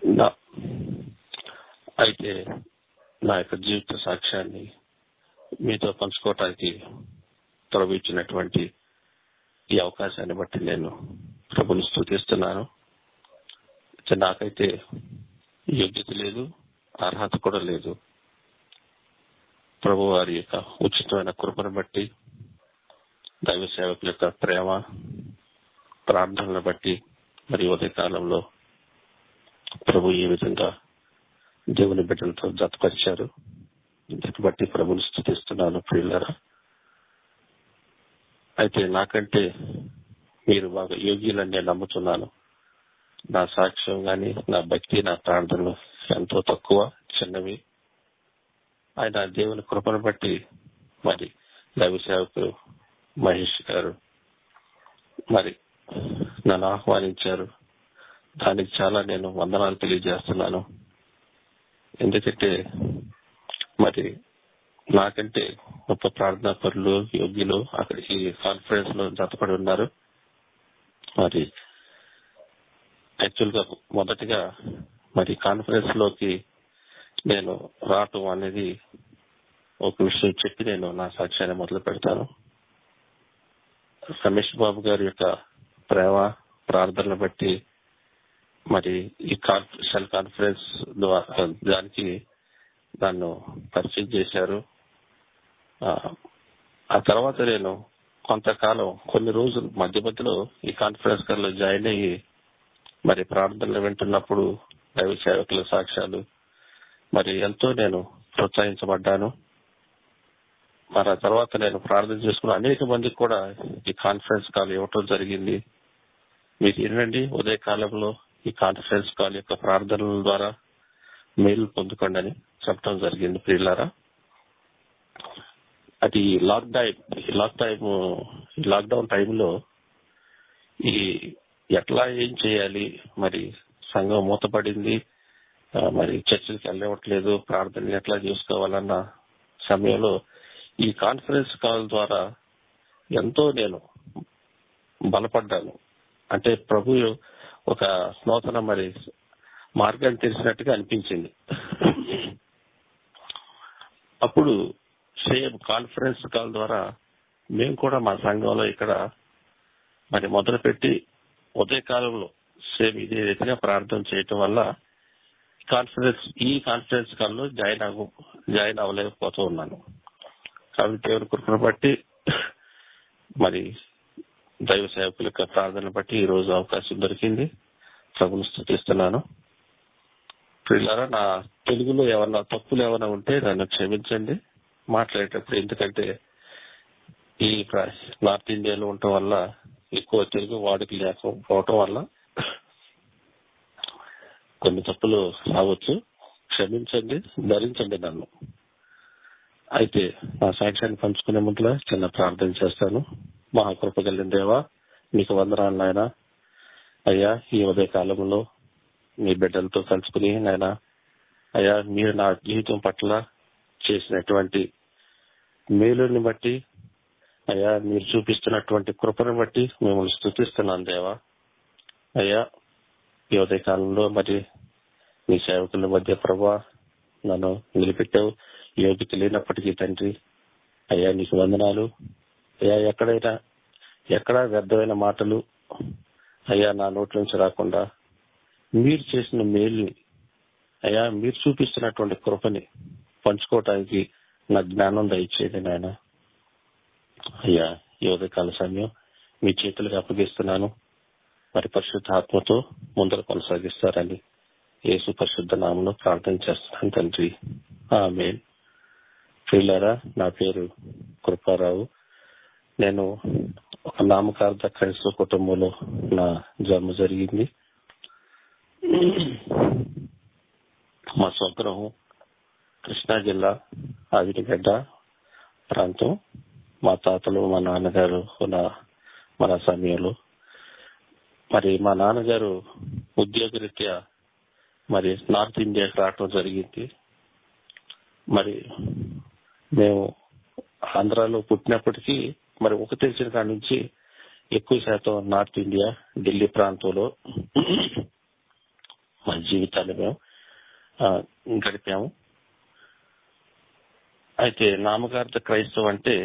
నా అయితే నా యొక్క జీవిత సాక్ష్యాన్ని మీతో పంచుకోవటానికి ప్రభు ఇచ్చినటువంటి ఈ అవకాశాన్ని బట్టి నేను ప్రభుని స్థుతిస్తున్నాను అయితే నాకైతే యోగ్యత లేదు అర్హత కూడా లేదు ప్రభు వారి యొక్క ఉచితమైన కృపను బట్టి దైవ సేవకుల యొక్క ప్రేమ ప్రార్థనలను బట్టి మరి ఉదయ కాలంలో ప్రభు ఈ విధంగా దేవుని బిడ్డలతో జతపరిచారు దీన్ని బట్టి ప్రభుని స్థుతిస్తున్నాను ప్రియులరా అయితే నాకంటే మీరు బాగా యోగ్యులని నేను నమ్ముతున్నాను నా సాక్ష్యం గాని నా భక్తి నా ప్రార్థనలు ఎంతో తక్కువ చిన్నవి ఆయన దేవుని కృపను బట్టి మరి దైవ సేవకులు మహేష్ గారు మరి నన్ను ఆహ్వానించారు దానికి చాలా నేను వందనాలు తెలియజేస్తున్నాను ఎందుకంటే మరి నాకంటే గొప్ప ప్రార్థనా పరులు యోగ్యులు అక్కడ ఈ కాన్ఫరెన్స్ లో జతపడి ఉన్నారు మరి యాక్చువల్ గా మొదటిగా మరి కాన్ఫరెన్స్ లోకి నేను రావటం అనేది ఒక విషయం చెప్పి నేను నా సాక్ష్యాన్ని మొదలు పెడతాను రమేష్ బాబు గారి యొక్క ప్రేమ ప్రార్థనలు బట్టి మరి ఈ సెల్ కాన్ఫరెన్స్ ద్వారా దానికి నన్ను పరిచయం చేశారు ఆ తర్వాత నేను కొంతకాలం కొన్ని రోజులు మధ్య మధ్యలో ఈ కాన్ఫరెన్స్ లో జాయిన్ అయ్యి మరి ప్రార్థనలు వింటున్నప్పుడు దైవ సేవకుల సాక్ష్యాలు మరి ఎంతో నేను ప్రోత్సహించబడ్డాను మరి ఆ తర్వాత నేను ప్రార్థన చేసుకున్న అనేక మందికి కూడా ఈ కాన్ఫరెన్స్ కాల్ ఇవ్వటం జరిగింది మీరు వినండి ఉదయ కాలంలో ఈ కాన్ఫరెన్స్ కాల్ యొక్క ప్రార్థనల ద్వారా మేలు పొందుకోండి అని చెప్పడం జరిగింది ప్రియులారా అది lock time lock time lockdown టైంలో ఈ ఎట్లా ఏం చేయాలి మరి సంఘం మూతపడింది మరి చర్చికి వెళ్ళవట్లేదు ప్రార్థన ఎట్లా చేసుకోవాలన్న సమయంలో ఈ కాన్ఫరెన్స్ కాల్ ద్వారా ఎంతో నేను బలపడ్డాను అంటే ప్రభు ఒక నూతన మరి మార్గాన్ని తెలిసినట్టుగా అనిపించింది అప్పుడు సేమ్ కాన్ఫరెన్స్ కాల్ ద్వారా మేము కూడా మా సంఘంలో ఇక్కడ మరి మొదలుపెట్టి ఉదయకాలంలో సేమ్ ఇదే రీతిగా ప్రార్థన చేయటం వల్ల కాన్ఫరెన్స్ ఈ కాన్ఫరెన్స్ కాల్లో జాయిన్ అవ్వ జాయిన్ అవ్వలేకపోతూ ఉన్నాను కాబట్టి దేవుని కృపను బట్టి మరి దైవ సేవకుల యొక్క ప్రార్థన బట్టి ఈ రోజు అవకాశం దొరికింది ప్రభుని స్థుతిస్తున్నాను పిల్లరా నా తెలుగులో ఏమన్నా తప్పులు ఏమైనా ఉంటే నన్ను క్షమించండి మాట్లాడేటప్పుడు ఎందుకంటే ఈ నార్త్ ఇండియాలో ఉండటం వల్ల ఎక్కువ తెలుగు వాడుక లేకపోవటం వల్ల కొన్ని తప్పులు రావచ్చు క్షమించండి ధరించండి నన్ను అయితే నా సాక్ష్యాన్ని పంచుకునే ముందులా చిన్న ప్రార్థన చేస్తాను మహాకృప కలిగిన దేవా నీకు వందనాలు నాయన అయ్యా ఈ ఉదయ కాలంలో మీ బిడ్డలతో కలుసుకుని నాయన అయ్యా మీరు నా జీవితం పట్ల చేసినటువంటి మేలుని బట్టి అయ్యా మీరు చూపిస్తున్నటువంటి కృపను బట్టి మిమ్మల్ని స్థుతిస్తున్నాను దేవా అయ్యా ఈ ఉదయ కాలంలో మరి మీ సేవకుల మధ్య ప్రభా నన్ను నిలబెట్టావు యోగ్యత లేనప్పటికీ తండ్రి అయ్యా నీకు వందనాలు అయ్యా ఎక్కడైనా ఎక్కడా వ్యర్థమైన మాటలు అయ్యా నా నోట్ల నుంచి రాకుండా మీరు చేసిన మేలుని అయ్యా మీరు చూపిస్తున్నటువంటి కృపని పంచుకోవటానికి నా జ్ఞానం దయచేది నాయన అయ్యా ఈ ఉదయకాల సమయం మీ చేతులకు అప్పగిస్తున్నాను మరి పరిశుద్ధ ఆత్మతో ముందర కొనసాగిస్తారని యేసు పరిశుద్ధ నామంలో ప్రార్థన చేస్తున్నాను తండ్రి ఆమె ప్రియులారా నా పేరు కృపారావు నేను ఒక నామకార్థ క్రైస్తవ కుటుంబంలో నా జన్మ జరిగింది మా స్వగ్రహం కృష్ణా జిల్లా ఆవిరిగడ్డ ప్రాంతం మా తాతలు మా నాన్నగారు ఉన్న మన సమయంలో మరి మా నాన్నగారు ఉద్యోగరీత్యా మరి నార్త్ ఇండియాకి రావటం జరిగింది మరి మేము ఆంధ్రాలో పుట్టినప్పటికీ మరి ఒక తెలిసిన కాడి నుంచి ఎక్కువ శాతం నార్త్ ఇండియా ఢిల్లీ ప్రాంతంలో జీవితాన్ని మేము ఆ, గడిపాము అయితే నామకార్థ క్రైస్తవం అంటే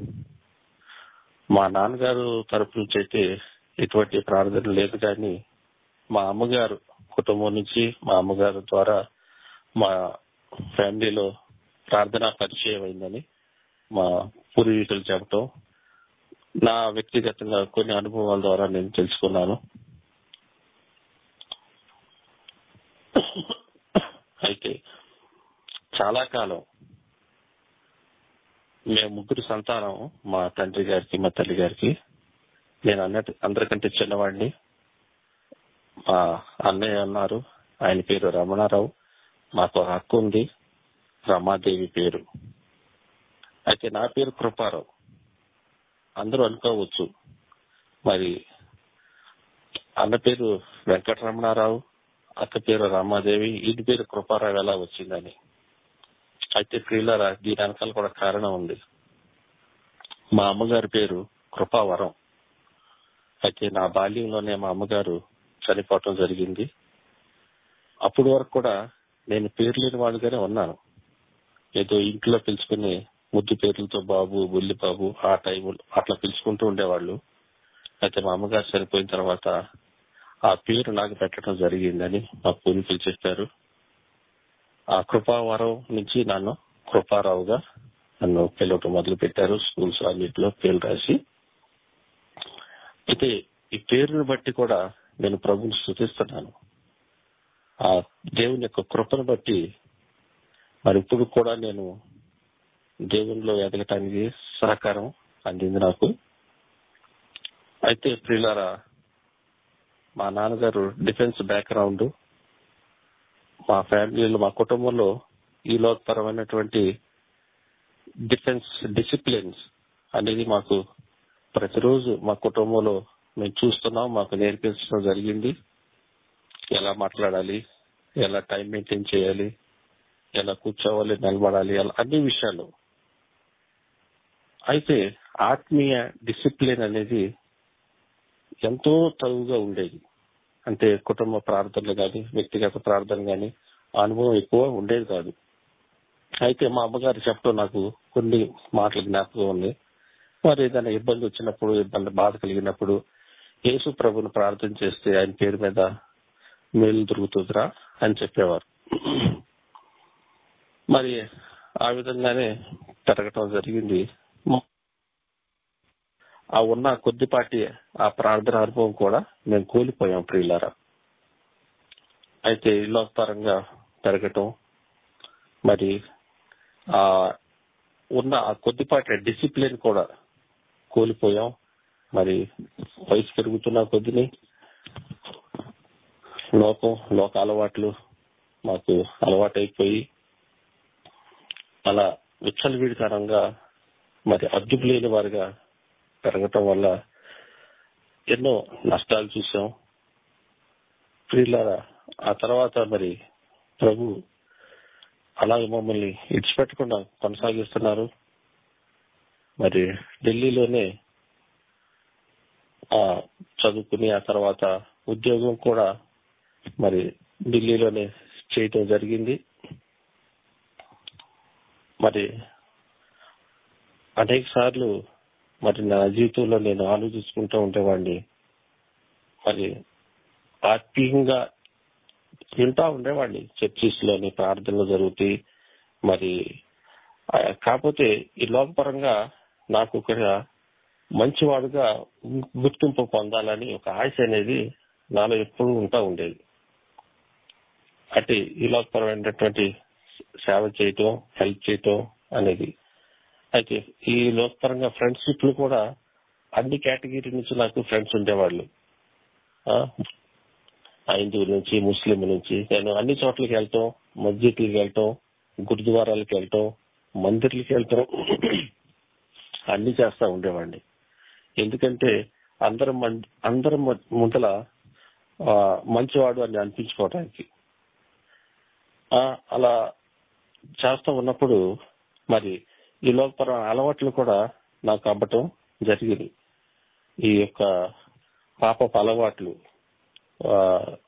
మా నాన్నగారు తరపు నుంచి అయితే ఎటువంటి ప్రార్థన లేదు కానీ మా అమ్మగారు కుటుంబం నుంచి మా అమ్మగారు ద్వారా మా ఫ్యామిలీలో ప్రార్థన పరిచయం అయిందని మా పూర్వీకులు చెప్పటం నా వ్యక్తిగతంగా కొన్ని అనుభవాల ద్వారా నేను తెలుసుకున్నాను అయితే చాలా కాలం మేము ముగ్గురు సంతానం మా తండ్రి గారికి మా తల్లి గారికి నేను అన్నట్టు అందరికంటే చిన్నవాడిని మా అన్నయ్య అన్నారు ఆయన పేరు రమణారావు మాకు ఒక అక్క ఉంది రమాదేవి పేరు అయితే నా పేరు కృపారావు అందరూ అనుకోవచ్చు మరి అన్న పేరు వెంకటరమణారావు అక్క పేరు రామాదేవి ఈయన పేరు కృపారావు ఎలా వచ్చిందని అయితే ప్రియులరా దీని వెనకాల కూడా కారణం ఉంది మా అమ్మగారి పేరు కృపావరం అయితే నా బాల్యంలోనే మా అమ్మగారు చనిపోవటం జరిగింది అప్పటి వరకు కూడా నేను పేరు లేని వాడుగానే ఉన్నాను ఏదో ఇంట్లో పిలుచుకుని ముద్దు పేర్లతో బాబు బుల్లి బాబు ఆ టైం అట్లా పిలుచుకుంటూ ఉండేవాళ్ళు అయితే మా అమ్మగారు చనిపోయిన తర్వాత ఆ పేరు నాకు పెట్టడం జరిగిందని మా పూర్వీకులు చెప్పారు ఆ కృపావరం నుంచి నన్ను కృపారావుగా నన్ను పిలవటం మొదలు పెట్టారు స్కూల్స్ అన్నింటిలో పేరు రాసి అయితే ఈ పేరుని బట్టి కూడా నేను ప్రభుని స్థుతిస్తున్నాను ఆ దేవుని యొక్క కృపను బట్టి మరి ఇప్పుడు కూడా నేను దేవునిలో ఎదగటానికి సహకారం అందింది నాకు అయితే ప్రియులారా మా నాన్నగారు డిఫెన్స్ బ్యాక్గ్రౌండ్ మా ఫ్యామిలీలో మా కుటుంబంలో ఈ లోకపరమైనటువంటి డిఫెన్స్ డిసిప్లిన్స్ అనేది మాకు ప్రతిరోజు మా కుటుంబంలో మేము చూస్తున్నాం మాకు నేర్పించడం జరిగింది ఎలా మాట్లాడాలి ఎలా టైం మెయింటైన్ చేయాలి ఎలా కూర్చోవాలి నిలబడాలి అలా అన్ని విషయాలు అయితే ఆత్మీయ డిసిప్లిన్ అనేది ఎంతో తగుగా ఉండేది అంటే కుటుంబ ప్రార్థనలు కానీ వ్యక్తిగత ప్రార్థన కానీ అనుభవం ఎక్కువ ఉండేది కాదు అయితే మా అమ్మగారు చెప్పడం నాకు కొన్ని మాటలు జ్ఞాపకం ఉంది మరి ఏదైనా ఇబ్బంది వచ్చినప్పుడు ఇబ్బంది బాధ కలిగినప్పుడు యేసు ప్రభుని ప్రార్థన చేస్తే ఆయన పేరు మీద మేలు దొరుకుతుందిరా అని చెప్పేవారు మరి ఆ విధంగానే పెరగటం జరిగింది ఆ ఉన్న కొద్దిపాటి ఆ ప్రార్థన అనుభవం కూడా మేము కోల్పోయాం ప్రియులారా అయితే పరంగా పెరగటం మరి ఆ ఉన్న ఆ కొద్దిపాటి డిసిప్లిన్ కూడా కోల్పోయాం మరి వయసు పెరుగుతున్న కొద్దిని లోకం లోక అలవాట్లు మాకు అలవాటైపోయి అలా విచ్చలవిడితనంగా మరి అద్దుపు లేని వారిగా పెరగటం వల్ల ఎన్నో నష్టాలు చూసాం ప్రియులారా ఆ తర్వాత మరి ప్రభు అలాగే మమ్మల్ని ఇడిచిపెట్టకుండా కొనసాగిస్తున్నారు మరి ఢిల్లీలోనే ఆ చదువుకుని ఆ తర్వాత ఉద్యోగం కూడా మరి ఢిల్లీలోనే చేయటం జరిగింది మరి అనేక సార్లు మరి నా జీవితంలో నేను ఆలోచించుకుంటూ ఉండేవాడిని మరి ఆత్మీయంగా వింటా ఉండేవాడిని చర్చిస్ లోని ప్రార్థనలు జరుగుతాయి మరి ఆ, కాకపోతే ఈ లోకపరంగా నాకు ఒక మంచివాడుగా గుర్తింపు పొందాలని ఒక ఆశ అనేది నాలో ఎప్పుడూ ఉంటా ఉండేది అంటే ఈ లోకపరమైనటువంటి సేవ చేయటం హెల్ప్ చేయటం అనేది అయితే ఈ లోకపరంగా ఫ్రెండ్షిప్లు కూడా అన్ని కేటగిరీ నుంచి నాకు ఫ్రెండ్స్ ఉండేవాళ్ళు ఆ, హైందువుల నుంచి ముస్లిం నుంచి నేను అన్ని చోట్లకి వెళ్తాం మస్జిద్లకి వెళ్తాం గురుద్వారాలకు వెళ్తాం మందిర్లకి వెళ్తాం అన్ని చేస్తా ఉండేవాడిని ఎందుకంటే అందరం మన్- అందరం మ- ముందల ఆ, మంచివాడు అని అనిపించుకోవడానికి ఆ, అలా చేస్తా ఉన్నప్పుడు మరి ఈ లోపల అలవాట్లు కూడా నాకు అవ్వటం జరిగింది ఈ యొక్క పాపపు అలవాట్లు ఆ,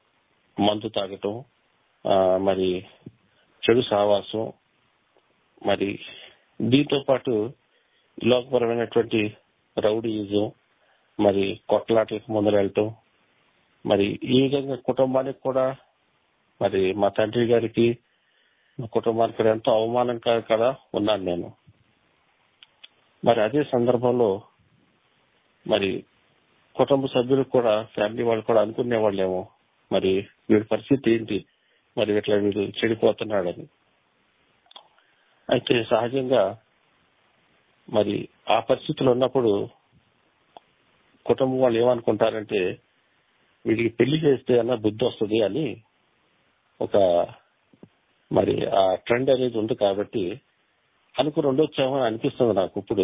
మందు తాగటం ఆ, మరి చెడు సావాసం మరి దీంతో పాటు లోకపరమైనటువంటి రౌడీయిజం మరి కొట్లాటలకు ముందర వెళ్ళటం మరి ఈ విధంగా కుటుంబానికి కూడా మరి మా తండ్రి గారికి మా కుటుంబానికి కూడా ఎంతో అవమానం కాదు కదా ఉన్నాను నేను మరి అదే సందర్భంలో మరి కుటుంబ సభ్యులు కూడా ఫ్యామిలీ వాళ్ళు కూడా అనుకునే వాళ్ళేమో మరి వీడి పరిస్థితి ఏంటి మరి ఇట్లా వీడు చెడిపోతున్నాడని అయితే సహజంగా మరి ఆ పరిస్థితులు ఉన్నప్పుడు కుటుంబం వాళ్ళు ఏమనుకుంటారంటే వీడికి పెళ్లి చేస్తే అన్న బుద్ధి వస్తుంది అని ఒక మరి ఆ ట్రెండ్ అనేది ఉంది కాబట్టి అనుకుని ఉండొచ్చామో అని అనిపిస్తుంది నాకు ఇప్పుడు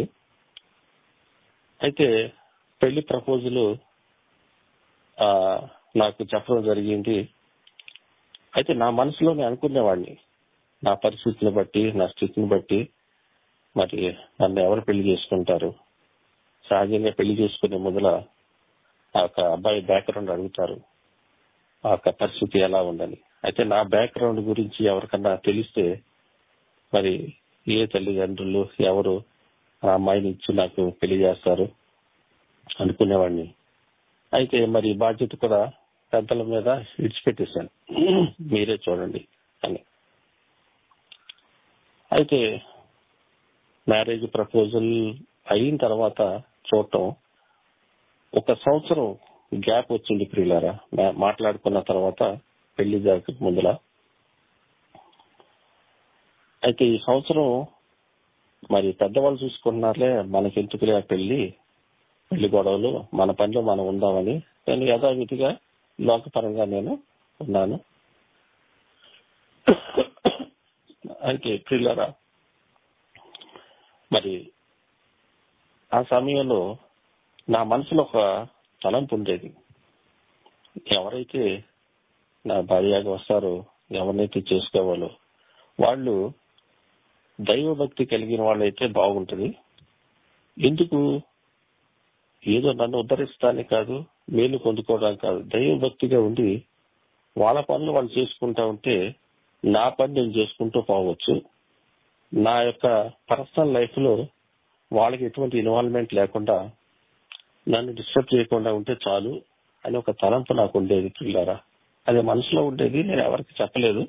అయితే పెళ్లి ప్రపోజల్ ఆ నాకు చెప్పడం జరిగింది అయితే నా మనసులో నేను అనుకునేవాడిని నా పరిస్థితిని బట్టి నా స్థితిని బట్టి మరి నన్ను ఎవరు పెళ్లి చేసుకుంటారు సహజంగా పెళ్లి చేసుకునే మొదల ఆ యొక్క అబ్బాయి బ్యాక్గ్రౌండ్ అడుగుతారు ఆ యొక్క పరిస్థితి ఎలా ఉందని అయితే నా బ్యాక్గ్రౌండ్ గురించి ఎవరికన్నా తెలిస్తే మరి ఏ తల్లిదండ్రులు ఎవరు ఆ అమ్మాయిని ఇచ్చి నాకు పెళ్లి చేస్తారు అనుకునేవాడిని అయితే మరి బాధ్యత కూడా పెద్దల మీద విడిచిపెట్టేశాను మీరే చూడండి అని అయితే మ్యారేజ్ ప్రపోజల్ అయిన తర్వాత చూడటం ఒక సంవత్సరం గ్యాప్ వచ్చింది ప్రియులారా మా- మాట్లాడుకున్న తర్వాత పెళ్లి జరగక ముందల అయితే ఈ సంవత్సరం మరి పెద్దవాళ్ళు చూసుకుంటున్నారులే మనకెందుకులే ఆ పెళ్లి పెళ్లి గొడవలు మన పనిలో మనం ఉందామని నేను యథావిధిగా లోకపరంగా నేను ఉన్నాను అయితే ప్రియులరా మరి ఆ సమయంలో నా మనసులో ఒక తలంపు ఉండేది ఎవరైతే నా భార్యగా వస్తారో ఎవరినైతే చేసుకోవాలో వాళ్ళు దైవభక్తి కలిగిన వాళ్ళైతే బాగుంటది ఎందుకు ఏదో నన్ను ఉద్ధరిస్తానే కాదు మేలు పొందుకోవడానికి కాదు దైవభక్తిగా ఉండి వాళ్ళ పనులు వాళ్ళు చేసుకుంటా ఉంటే నా పని నేను చేసుకుంటూ పోవచ్చు నా యొక్క పర్సనల్ లైఫ్ లో వాళ్ళకి ఎటువంటి ఇన్వాల్వ్మెంట్ లేకుండా నన్ను డిస్టర్బ్ చేయకుండా ఉంటే చాలు అని ఒక తలంపు నాకు ఉండేది పిల్లారా అది మనసులో ఉండేది నేను ఎవరికి చెప్పలేదు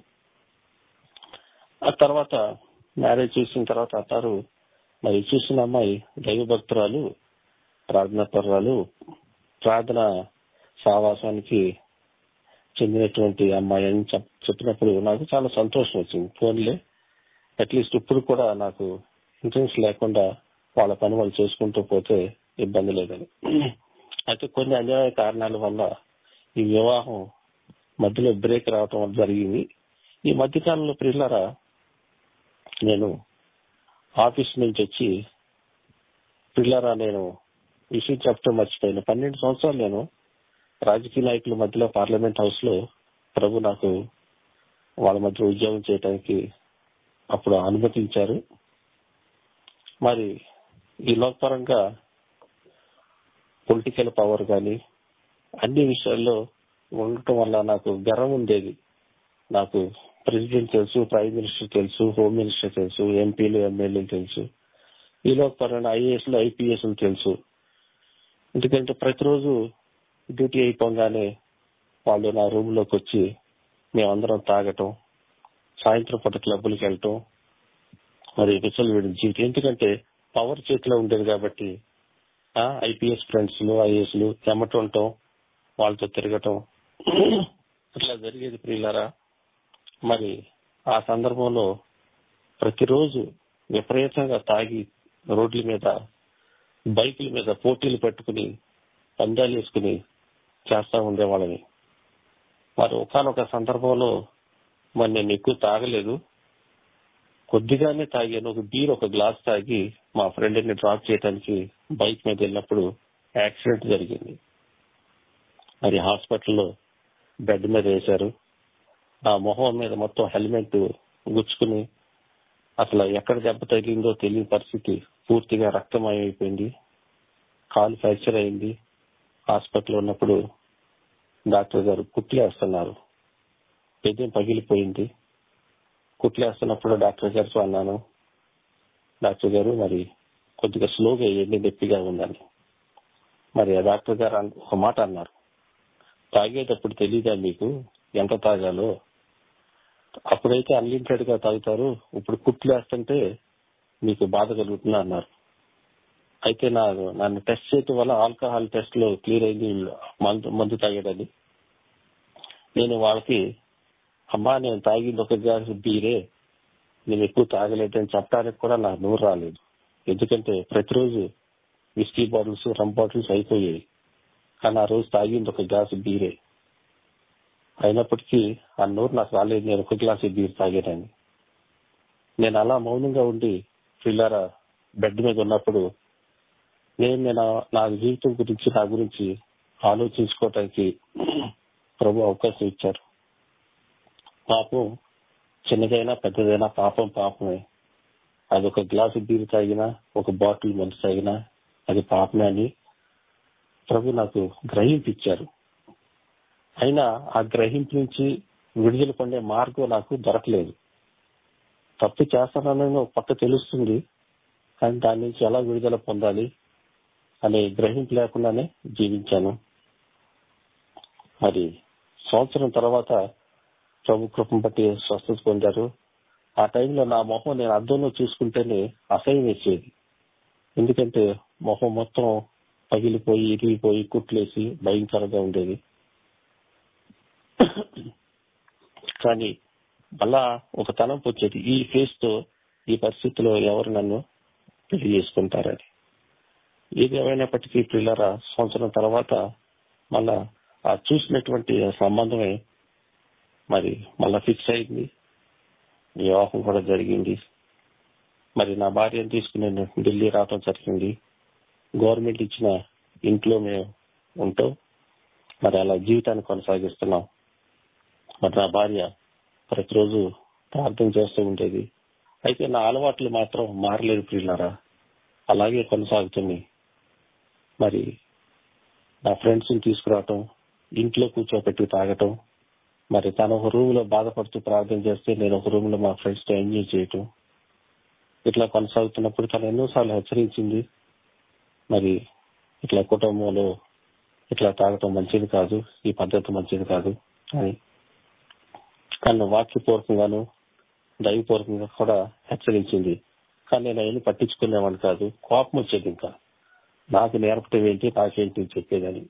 ఆ తర్వాత మ్యారేజ్ చేసిన తర్వాత అన్నారు మరి చూసిన అమ్మాయి దైవ భక్తురాలు ప్రార్థన పర్వాలు ప్రార్థన సావాసానికి చెందినటువంటి అమ్మాయి అని చెప్- చెప్పినప్పుడు నాకు చాలా సంతోషం వచ్చింది ఫోన్లే అట్లీస్ట్ ఇప్పుడు కూడా నాకు ఇంట్రెస్ట్ లేకుండా వాళ్ళ పని వాళ్ళు చేసుకుంటూ పోతే ఇబ్బంది లేదని అయితే కొన్ని అన్యాయ కారణాల వల్ల ఈ వివాహం మధ్యలో బ్రేక్ రావటం వల్ల జరిగింది ఈ మధ్యకాలంలో ప్రిల్లరా నేను ఆఫీస్ నుంచి వచ్చి పిల్లరా నేను విషయం చెప్పడం మర్చిపోయాను పన్నెండు సంవత్సరాలు నేను రాజకీయ నాయకుల మధ్యలో పార్లమెంట్ హౌస్ లో ప్రభు నాకు వాళ్ళ మధ్య ఉద్యోగం చేయడానికి అప్పుడు అనుమతించారు మరి ఈ లోకపరంగా పొలిటికల్ పవర్ కానీ అన్ని విషయాల్లో ఉండటం వల్ల నాకు గర్వం ఉండేది నాకు ప్రెసిడెంట్ తెలుసు ప్రైమ్ మినిస్టర్ తెలుసు హోమ్ మినిస్టర్ తెలుసు ఎంపీలు ఎమ్మెల్యేలు తెలుసు ఈ లోకపరంగా ఐఏఎస్ ఐపీఎస్ తెలుసు ఎందుకంటే ప్రతిరోజు డ్యూటీ అయిపోగానే వాళ్ళు నా రూమ్ లోకి వచ్చి మేమందరం తాగటం సాయంత్రం పూట క్లబ్బులకి వెళ్ళటం మరి విచ్చలు వీడి జీవితం ఎందుకంటే పవర్ చేతిలో ఉండేది కాబట్టి ఐపీఎస్ ఫ్రెండ్స్ లు ఐఏఎస్ లు ఎమ్మట ఉండటం వాళ్ళతో తిరగటం అట్లా జరిగేది ప్రియులారా మరి ఆ సందర్భంలో ప్రతిరోజు విపరీతంగా తాగి రోడ్ల మీద బైకుల మీద పోటీలు పెట్టుకుని పందాలు వేసుకుని చేస్తా ఉండేవాళ్ళని మరి ఒకనొక సందర్భంలో మరి నేను ఎక్కువ తాగలేదు కొద్దిగానే తాగాను ఒక బీర్ ఒక గ్లాస్ తాగి మా ఫ్రెండ్ ని డ్రాప్ చేయడానికి బైక్ మీద వెళ్ళినప్పుడు యాక్సిడెంట్ జరిగింది మరి హాస్పిటల్లో బెడ్ మీద వేశారు ఆ మొహం మీద మొత్తం హెల్మెట్ గుచ్చుకుని అసలు ఎక్కడ దెబ్బ తగిలిందో తెలియని పరిస్థితి పూర్తిగా రక్తమయం అయిపోయింది కాలు ఫ్రాక్చర్ అయింది హాస్పిటల్ ఉన్నప్పుడు డాక్టర్ గారు కుట్లేస్తున్నారు పెద్ద పగిలిపోయింది కుట్లేస్తున్నప్పుడు డాక్టర్ గారితో అన్నాను డాక్టర్ గారు మరి కొద్దిగా స్లోగా వేయండి నొప్పిగా ఉందని మరి ఆ డాక్టర్ గారు అన్- ఒక మాట అన్నారు తాగేటప్పుడు తెలీదా మీకు ఎంత తాగాలో అప్పుడైతే అన్లిమిటెడ్ గా తాగుతారు ఇప్పుడు కుట్లేస్తుంటే మీకు బాధ కలుగుతుంది అన్నారు అయితే నా నన్ను టెస్ట్ చేయటం వల్ల ఆల్కహాల్ టెస్ట్ లో క్లియర్ అయింది మందు మందు తాగేదని నేను వాళ్ళకి అమ్మా నేను తాగింది ఒక గ్లాసు బీరే నేను ఎక్కువ తాగలేదని చెప్పడానికి కూడా నాకు నూరు రాలేదు ఎందుకంటే ప్రతిరోజు విస్కీ బాటిల్స్ రమ్ బాటిల్స్ అయిపోయాయి కానీ ఆ రోజు తాగింది ఒక గ్లాసు బీరే అయినప్పటికీ ఆ నూరు నాకు రాలేదు నేను ఒక గ్లాసు బీర్ తాగానని నేను అలా మౌనంగా ఉండి పిల్లరా బెడ్ మీద ఉన్నప్పుడు నేను నేను నా జీవితం గురించి నా గురించి ఆలోచించుకోవటానికి ప్రభు అవకాశం ఇచ్చారు పాపం చిన్నదైనా పెద్దదైనా పాపం పాపమే అది ఒక గ్లాసు బీరు తాగినా ఒక బాటిల్ మందు తాగినా అది పాపమే అని ప్రభు నాకు గ్రహింపిచ్చారు అయినా ఆ గ్రహింపు నుంచి విడుదల పొందే మార్గం నాకు దొరకలేదు తప్పు చేస్తానని ఒక పక్క తెలుస్తుంది కానీ దాని నుంచి ఎలా విడుదల పొందాలి అనే గ్రహింపు లేకుండానే జీవించాను మరి సంవత్సరం తర్వాత ప్రభు కృపను బట్టి స్వస్థత పొందారు ఆ టైంలో నా మొహం నేను అద్దంలో చూసుకుంటేనే అసహ్యం వేసేది ఎందుకంటే మొహం మొత్తం పగిలిపోయి ఇరిగిపోయి కుట్లేసి భయంకరంగా ఉండేది కానీ మళ్ళా ఒక తలంపు వచ్చేది ఈ ఫేస్ తో ఈ పరిస్థితిలో ఎవరు నన్ను పెళ్లి చేసుకుంటారని ఏది ఏమైనప్పటికీ పిల్లరా సంవత్సరం తర్వాత మళ్ళా ఆ చూసినటువంటి ఆ సంబంధమే మరి మళ్ళా ఫిక్స్ అయింది వివాహం కూడా జరిగింది మరి నా భార్యను తీసుకుని నేను ఢిల్లీ రావడం జరిగింది గవర్నమెంట్ ఇచ్చిన ఇంట్లో మేము ఉంటాం మరి అలా జీవితాన్ని కొనసాగిస్తున్నాం మరి నా భార్య ప్రతిరోజు ప్రార్థన చేస్తూ ఉండేది అయితే నా అలవాట్లు మాత్రం మారలేదు ప్రియులారా అలాగే కొనసాగుతున్నాయి మరి నా ఫ్రెండ్స్ ని తీసుకురావటం ఇంట్లో కూర్చోబెట్టి తాగటం మరి తను ఒక రూమ్ లో బాధపడుతూ ప్రార్థన చేస్తే నేను ఒక రూమ్ లో మా ఫ్రెండ్స్ తో ఎంజాయ్ చేయటం ఇట్లా కొనసాగుతున్నప్పుడు తను ఎన్నోసార్లు హెచ్చరించింది మరి ఇట్లా కుటుంబంలో ఇట్లా తాగటం మంచిది కాదు ఈ పద్ధతి మంచిది కాదు అని తను వాక్యపూర్వకంగాను దైవపూర్వకంగా కూడా హెచ్చరించింది కానీ నేను అవన్నీ పట్టించుకునేవాడిని కాదు కోపం వచ్చేది ఇంకా నాకు నేర్పటం ఏంటి నాకేంటి చెప్పేదని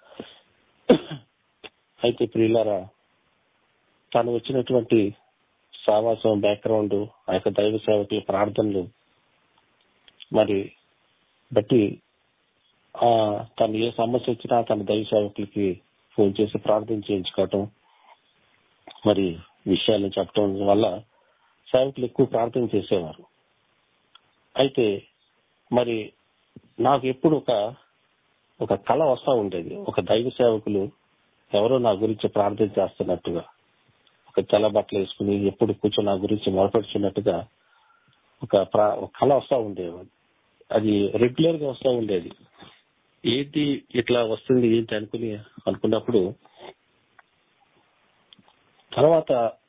అయితే ప్రియులారా తను వచ్చినటువంటి సావాసం బ్యాక్గ్రౌండ్ ఆ యొక్క దైవ సేవకుల ప్రార్థనలు మరి బట్టి ఆ తను ఏ సమస్య వచ్చినా తన దైవ సేవకులకి ఫోన్ చేసి ప్రార్థన చేయించుకోవటం మరి విషయాలను చెప్పడం వల్ల సేవకులు ఎక్కువ ప్రార్థన చేసేవారు అయితే మరి నాకు ఎప్పుడు ఒక ఒక కళ వస్తా ఉండేది ఒక దైవ సేవకులు ఎవరో నా గురించి ప్రార్థన చేస్తున్నట్టుగా ఒక తెల్ల బట్టలు వేసుకుని ఎప్పుడు కూర్చొని నా గురించి మొరపెడుతున్నట్టుగా ఒక ప్రా- ఒక కళ వస్తా ఉండేది అది రెగ్యులర్ గా వస్తా ఉండేది ఏంటి ఇట్లా వస్తుంది ఏంటి అనుకుని అనుకున్నప్పుడు తర్వాత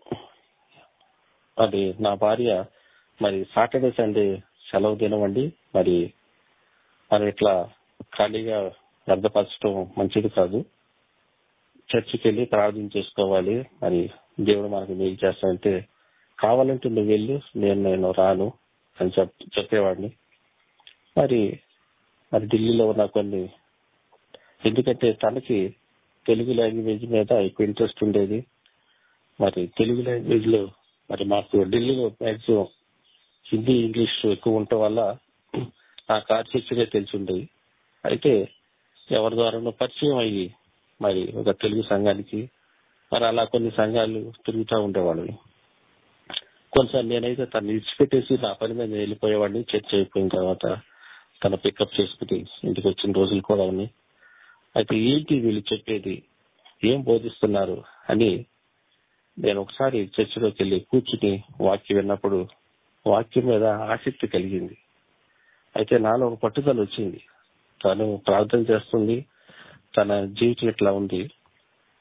అది నా భార్య మరి సాటర్డే సండే సెలవు దినం అండి మరి మరి ఇట్లా ఖాళీగా వ్యర్థపరచడం మంచిది కాదు చర్చికి వెళ్ళి ప్రార్థన చేసుకోవాలి మరి దేవుడు మనకు మేలు చేస్తానంటే కావాలంటే నువ్వు వెళ్ళు నేను నేను రాను అని చెప్ చెప్పేవాడిని మరి మరి ఢిల్లీలో ఉన్న కొన్ని ఎందుకంటే తనకి తెలుగు లాంగ్వేజ్ మీద ఎక్కువ ఇంట్రెస్ట్ ఉండేది మరి తెలుగు లాంగ్వేజ్ లో మరి మాకు ఢిల్లీలో మాక్సిమం హిందీ ఇంగ్లీష్ ఎక్కువ ఉండటం వల్ల నాకు ఆర్చిగా తెలిసి ఉండేది అయితే ఎవరి ద్వారానో పరిచయం అయ్యి మరి ఒక తెలుగు సంఘానికి మరి అలా కొన్ని సంఘాలు తిరుగుతూ ఉండేవాళ్ళని కొంచెం నేనైతే తను విడిచిపెట్టేసి నా పని మీద వెళ్ళిపోయేవాడిని చర్చ అయిపోయిన తర్వాత తన పికప్ చేసుకుని ఇంటికి వచ్చిన రోజులు కూడా ఉన్నాయి అయితే ఏంటి వీళ్ళు చెప్పేది ఏం బోధిస్తున్నారు అని నేను ఒకసారి చర్చిలోకి వెళ్ళి కూర్చుని వాక్యం విన్నప్పుడు వాక్యం మీద ఆసక్తి కలిగింది అయితే నాలో ఒక పట్టుదల వచ్చింది తను ప్రార్థన చేస్తుంది తన జీవితం ఇట్లా ఉంది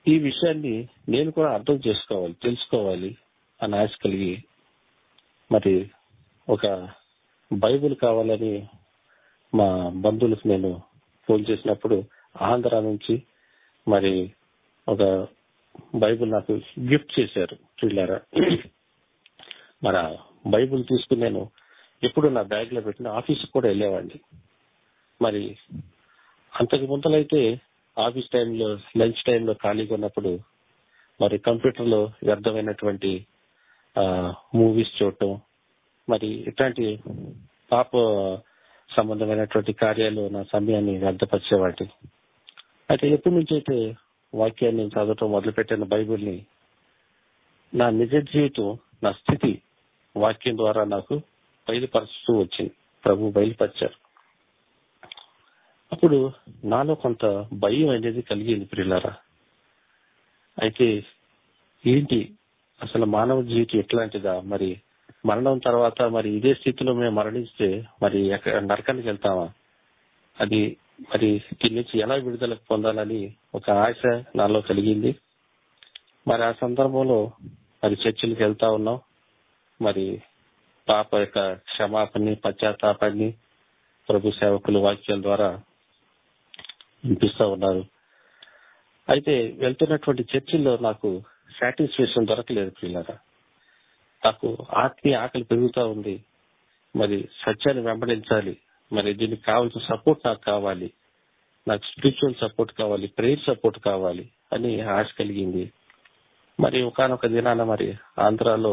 ఈ విషయాన్ని నేను కూడా అర్థం చేసుకోవాలి తెలుసుకోవాలి అని ఆశ కలిగి మరి ఒక బైబిల్ కావాలని మా బంధువులకు నేను ఫోన్ చేసినప్పుడు ఆంధ్ర నుంచి మరి ఒక బైబిల్ నాకు గిఫ్ట్ చేశారు చూడారా మరి ఆ బైబిల్ తీసుకుని నేను ఎప్పుడు నా బ్యాగ్ లో పెట్టిన ఆఫీస్ కూడా వెళ్ళేవాడిని మరి అంతకు ముందలైతే ఆఫీస్ టైంలో లంచ్ టైంలో ఖాళీగా ఉన్నప్పుడు మరి కంప్యూటర్ లో వ్యర్థమైనటువంటి మూవీస్ చూడటం మరి ఇట్లాంటి పాప సంబంధమైనటువంటి కార్యాలు నా సమయాన్ని వ్యర్థపరిచేవాటి అయితే ఎప్పటి నుంచి అయితే వాక్యాన్ని చదవటం మొదలుపెట్టిన బైబిల్ని నా నిజ జీవితం నా స్థితి వాక్యం ద్వారా నాకు బయలుపరుస్తూ వచ్చింది ప్రభు బయలుపరిచారు అప్పుడు నాలో కొంత భయం అనేది కలిగింది ప్రియులారా అయితే ఏంటి అసలు మానవ జీవితం ఎట్లాంటిదా మరి మరణం తర్వాత మరి ఇదే స్థితిలో మేము మరణిస్తే మరి ఎక్కడ నరకానికి వెళ్తామా అది మరి దీని నుంచి ఎలా విడుదల పొందాలని ఒక ఆశ నాలో కలిగింది మరి ఆ సందర్భంలో మరి చర్చిలకు వెళ్తా ఉన్నాం మరి పాప యొక్క క్షమాపణని పశ్చాత్తాపాన్ని ప్రభు సేవకులు వాక్యాల ద్వారా వినిపిస్తా ఉన్నారు అయితే వెళ్తున్నటువంటి చర్చిల్లో నాకు సాటిస్ఫాక్షన్ దొరకలేదు పిల్లరా నాకు ఆత్మీయ ఆకలి పెరుగుతా ఉంది మరి సత్యాన్ని వెంబడించాలి మరి దీనికి కావాల్సిన సపోర్ట్ నాకు కావాలి నాకు స్పిరిచువల్ సపోర్ట్ కావాలి ప్రేయర్ సపోర్ట్ కావాలి అని ఆశ కలిగింది మరి ఒకనొక దినాన మరి ఆంధ్రాలో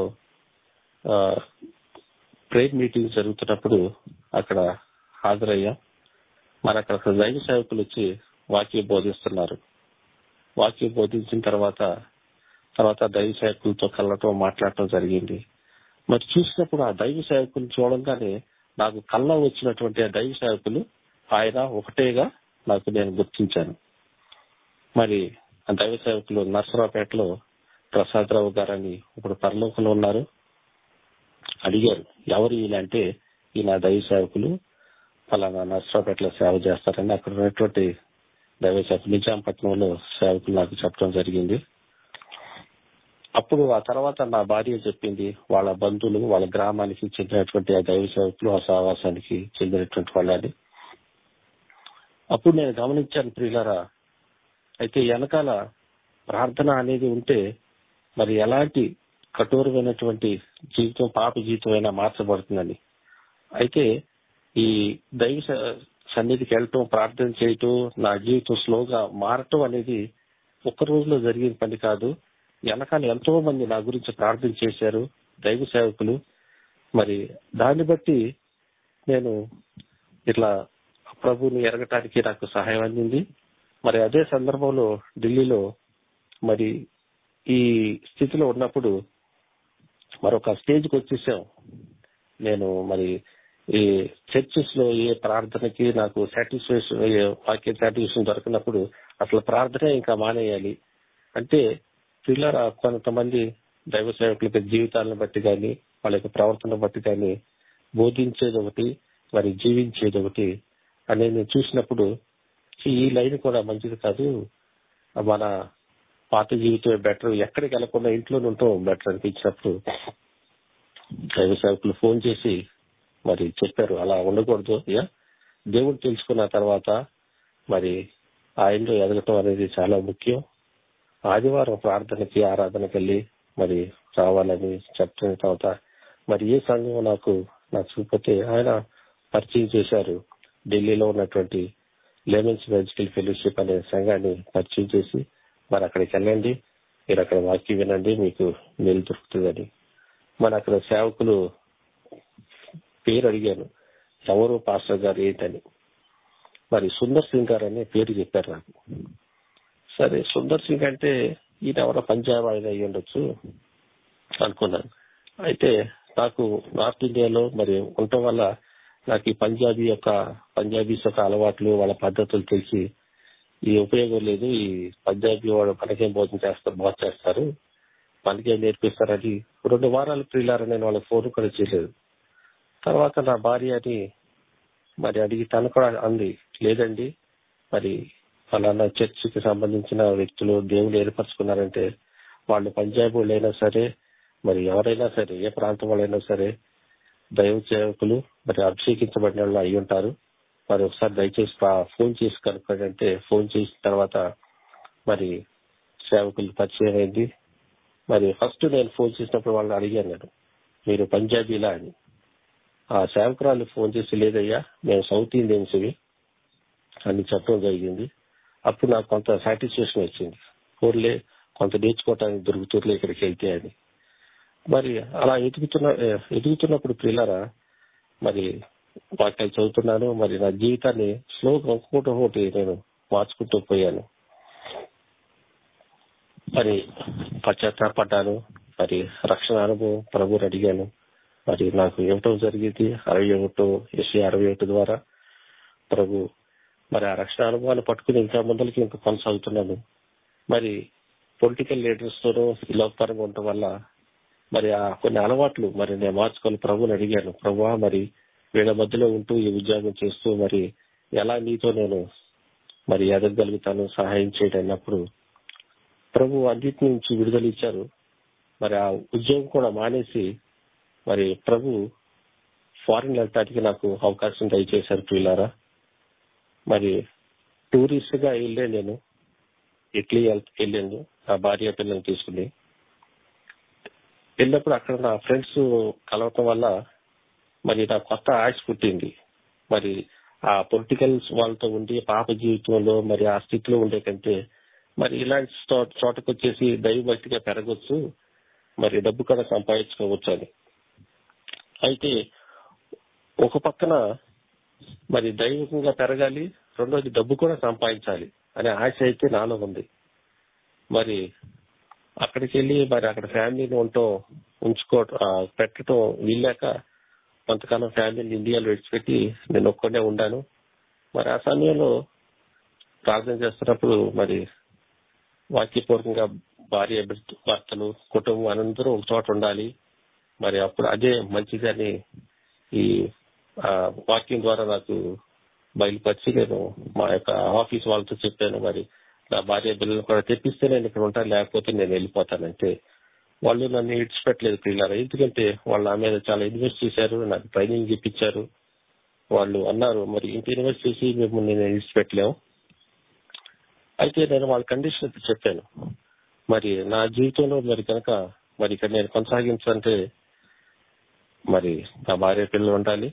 ప్రేయర్ మీటింగ్ జరుగుతున్నప్పుడు అక్కడ హాజరయ్యాం మరి అక్కడ దైవ సేవకులు వచ్చి వాక్యం బోధిస్తున్నారు వాక్యం బోధించిన తర్వాత తర్వాత దైవ సేవకులతో కళ్ళతో మాట్లాడటం జరిగింది మరి చూసినప్పుడు ఆ దైవ సేవకులు చూడంగానే నాకు కళ్ళ వచ్చినటువంటి ఆ దైవ సేవకులు ఆయన ఒకటేగా నాకు నేను గుర్తించాను మరి ఆ దైవ సేవకులు నర్సరావుపేటలో ప్రసాదరావు గారని ఇప్పుడు పరలోకంలో ఉన్నారు అడిగారు ఎవరు ఈయన అంటే ఈయన దైవ సేవకులు ఫలానా నర్సరావుపేటలో సేవ చేస్తారని అక్కడ ఉన్నటువంటి దైవ సేవకులు నిజాంపట్నంలో సేవకులు నాకు చెప్పడం జరిగింది అప్పుడు ఆ తర్వాత నా భార్య చెప్పింది వాళ్ళ బంధువులు వాళ్ళ గ్రామానికి చెందినటువంటి ఆ దైవ సేవకులు ఆ సహవాసానికి చెందినటువంటి వాళ్ళని అప్పుడు నేను గమనించాను ప్రియులరా అయితే వెనకాల ప్రార్థన అనేది ఉంటే మరి ఎలాంటి కఠోరమైనటువంటి జీవితం పాప జీవితం అయినా మార్చబడుతుందని అయితే ఈ దైవ సన్నిధికి వెళ్ళటం ప్రార్థన చేయటం నా జీవితం స్లోగా మారటం అనేది ఒక్క రోజులో జరిగిన పని కాదు వెనకాల ఎంతో మంది నా గురించి ప్రార్థన చేశారు దైవ సేవకులు మరి దాన్ని బట్టి నేను ఇట్లా ప్రభుని ఎరగటానికి నాకు సహాయం అందింది మరి అదే సందర్భంలో ఢిల్లీలో మరి ఈ స్థితిలో ఉన్నప్పుడు మరొక స్టేజ్కి వచ్చేసాం నేను మరి ఈ చర్చెస్ లో ఏ ప్రార్థనకి నాకు సాటిస్ఫాక్షన్ వాక్య సాటిస్ఫాక్షన్ దొరికినప్పుడు అసలు ప్రార్థన ఇంకా మానేయాలి అంటే పిల్లల కొంతమంది దైవ సేవకుల జీవితాలను బట్టి కానీ వాళ్ళ యొక్క ప్రవర్తన బట్టి కానీ బోధించేది ఒకటి మరి జీవించేది ఒకటి అనేది నేను చూసినప్పుడు ఈ లైన్ కూడా మంచిది కాదు మన పాత జీవితమే బెటర్ ఎక్కడికి వెళ్లకుండా ఇంట్లోనే ఉంటాం బెటర్ అనిపించినప్పుడు దైవ సేవకులు ఫోన్ చేసి మరి చెప్పారు అలా ఉండకూడదు యా దేవుడు తెలుసుకున్న తర్వాత మరి ఆయనలో ఎదగటం అనేది చాలా ముఖ్యం ఆదివారం ప్రార్థనకి ఆరాధనకి వెళ్ళి మరి రావాలని చెప్పిన తర్వాత మరి ఏ సంఘం నాకు నచ్చకపోతే ఆయన పరిచయం చేశారు ఢిల్లీలో ఉన్నటువంటి లెమన్స్ మెజికల్ ఫెలోషిప్ అనే సంఘాన్ని పరిచయం చేసి మరి అక్కడికి వెళ్ళండి మీరు అక్కడ వాక్యం వినండి మీకు మేలు దొరుకుతుందని మరి అక్కడ సేవకులు పేరు అడిగాను ఎవరు పాస్టర్ గారు ఏంటని మరి సుందర్ సింగ్ గారు అనే పేరు చెప్పారు నాకు సరే సుందర్ సింగ్ అంటే ఈయన ఎవరో పంజాబ్ ఆయన అయ్యి ఉండొచ్చు అనుకున్నాను అయితే నాకు నార్త్ ఇండియాలో మరి ఉండటం వల్ల నాకు ఈ పంజాబీ యొక్క పంజాబీస్ యొక్క అలవాట్లు వాళ్ళ పద్ధతులు తెలిసి ఈ ఉపయోగం లేదు ఈ పంజాబీ వాడు మనకేం భోజనం చేస్తారు బాగా చేస్తారు మనకేం నేర్పిస్తారని రెండు వారాలు ప్రియులారని నేను వాళ్ళకి ఫోన్ కూడా చేయలేదు తర్వాత నా భార్య అని మరి అడిగి తను కూడా అంది లేదండి మరి ఫలానా చర్చికి సంబంధించిన వ్యక్తులు దేవుడు ఏర్పరచుకున్నారంటే వాళ్ళు పంజాబ్ వాళ్ళైనా సరే మరి ఎవరైనా సరే ఏ ప్రాంతం వాళ్ళైనా సరే దైవ సేవకులు మరి అభిషేకించబడిన వాళ్ళు అయి ఉంటారు మరి ఒకసారి దయచేసి పా- ఫోన్ చేసి కనుక్కోండి అంటే ఫోన్ చేసిన తర్వాత మరి సేవకులు పరిచయం అయింది మరి ఫస్ట్ నేను ఫోన్ చేసినప్పుడు వాళ్ళని అడిగాను నేను మీరు పంజాబీలా అని ఆ సేవకురాలు ఫోన్ చేసి లేదయ్యా మేము సౌత్ ఇండియన్స్ అని చెప్పడం జరిగింది అప్పుడు నాకు కొంత సాటిస్ఫాక్షన్ వచ్చింది ఊర్లే కొంత నేర్చుకోవటానికి దొరుకుతుందిలే ఇక్కడికి వెళ్తే అని మరి అలా ఎదుగుతున్న ఎదుగుతున్నప్పుడు పిల్లరా మరి వాక్యాలు చదువుతున్నాను మరి నా జీవితాన్ని స్లోగా ఒక్కొక్కటి ఒకటి నేను మార్చుకుంటూ పోయాను మరి పశ్చాత్తాపడ్డాను మరి రక్షణ అనుభవం ప్రభుని అడిగాను మరి నాకు ఇవ్వటం జరిగింది అరవై ఒకటో ఎస్సీ అరవై ఒకటి ద్వారా ప్రభు మరి ఆ రక్షణ అనుభవాన్ని పట్టుకుని ఇంకా ముందరికి ఇంకా కొనసాగుతున్నాను మరి పొలిటికల్ లీడర్స్ తోనూ ఈ లోకపరంగా ఉండటం వల్ల మరి ఆ కొన్ని అలవాట్లు మరి నేను మార్చుకొని ప్రభుని అడిగాను ప్రభు మరి వీళ్ళ మధ్యలో ఉంటూ ఈ ఉద్యోగం చేస్తూ మరి ఎలా నీతో నేను మరి ఎదగలుగుతాను సహాయం చేయడం అన్నప్పుడు ప్రభు అన్నిటి నుంచి విడుదల ఇచ్చారు మరి ఆ ఉద్యోగం కూడా మానేసి మరి ప్రభు ఫారిన్ వెళ్ళటానికి నాకు అవకాశం దయచేశారు పిల్లారా మరి టూరిస్ట్ గా వెళ్ళే నేను ఇటలీ వెళ్- వెళ్ళాను నా భార్య పిల్లల్ని తీసుకుని వెళ్ళినప్పుడు అక్కడ నా ఫ్రెండ్స్ కలవటం వల్ల మరి నా కొత్త ఆశ పుట్టింది మరి ఆ పొలిటికల్స్ వాళ్ళతో ఉండి పాప జీవితంలో మరి ఆ స్థితిలో ఉండే కంటే మరి ఇలాంటి చో- చోటకు వచ్చేసి దైవభక్తిగా పెరగొచ్చు మరి డబ్బు కూడా సంపాదించుకోవచ్చు అని అయితే ఒక పక్కన మరి దైవికంగా పెరగాలి రెండోది డబ్బు కూడా సంపాదించాలి అనే ఆశ అయితే నాలో ఉంది మరి అక్కడికి వెళ్ళి మరి అక్కడ ఫ్యామిలీని ఉండటం ఉంచుకో ఆ, పెట్టడం వీల్లేక కొంతకాలం ఫ్యామిలీని ఇండియాలో విడిచిపెట్టి నేను ఒక్కడే ఉండాను మరి ఆ సమయంలో ప్రార్థన చేస్తున్నప్పుడు మరి వాక్యపూర్వకంగా భార్య భర్త- భర్తలు కుటుంబం అందరూ ఒక చోట ఉండాలి మరి అప్పుడు అదే మంచిదని ఈ ఆ, వాక్యం ద్వారా నాకు బయలుపరిచి నేను మా యొక్క ఆఫీస్ వాళ్ళతో చెప్పాను మరి నా భార్య బిల్లులు కూడా తెప్పిస్తే నేను ఇక్కడ ఉంటాను లేకపోతే నేను వెళ్ళిపోతానంటే వాళ్ళు నన్ను ఇడిచిపెట్టలేదు పిల్లలు ఎందుకంటే వాళ్ళు నా మీద చాలా ఇన్వెస్ట్ చేశారు నాకు ట్రైనింగ్ ఇప్పించారు వాళ్ళు అన్నారు మరి ఇంత ఇన్వెస్ట్ చేసి మిమ్మల్ని నేను ఇడిచిపెట్టలేము అయితే నేను వాళ్ళ కండిషన్ చెప్పాను మరి నా జీవితంలో మరి కనుక మరి ఇక్కడ నేను కొనసాగించాలంటే మరి నా భార్య పిల్లలు ఉండాలి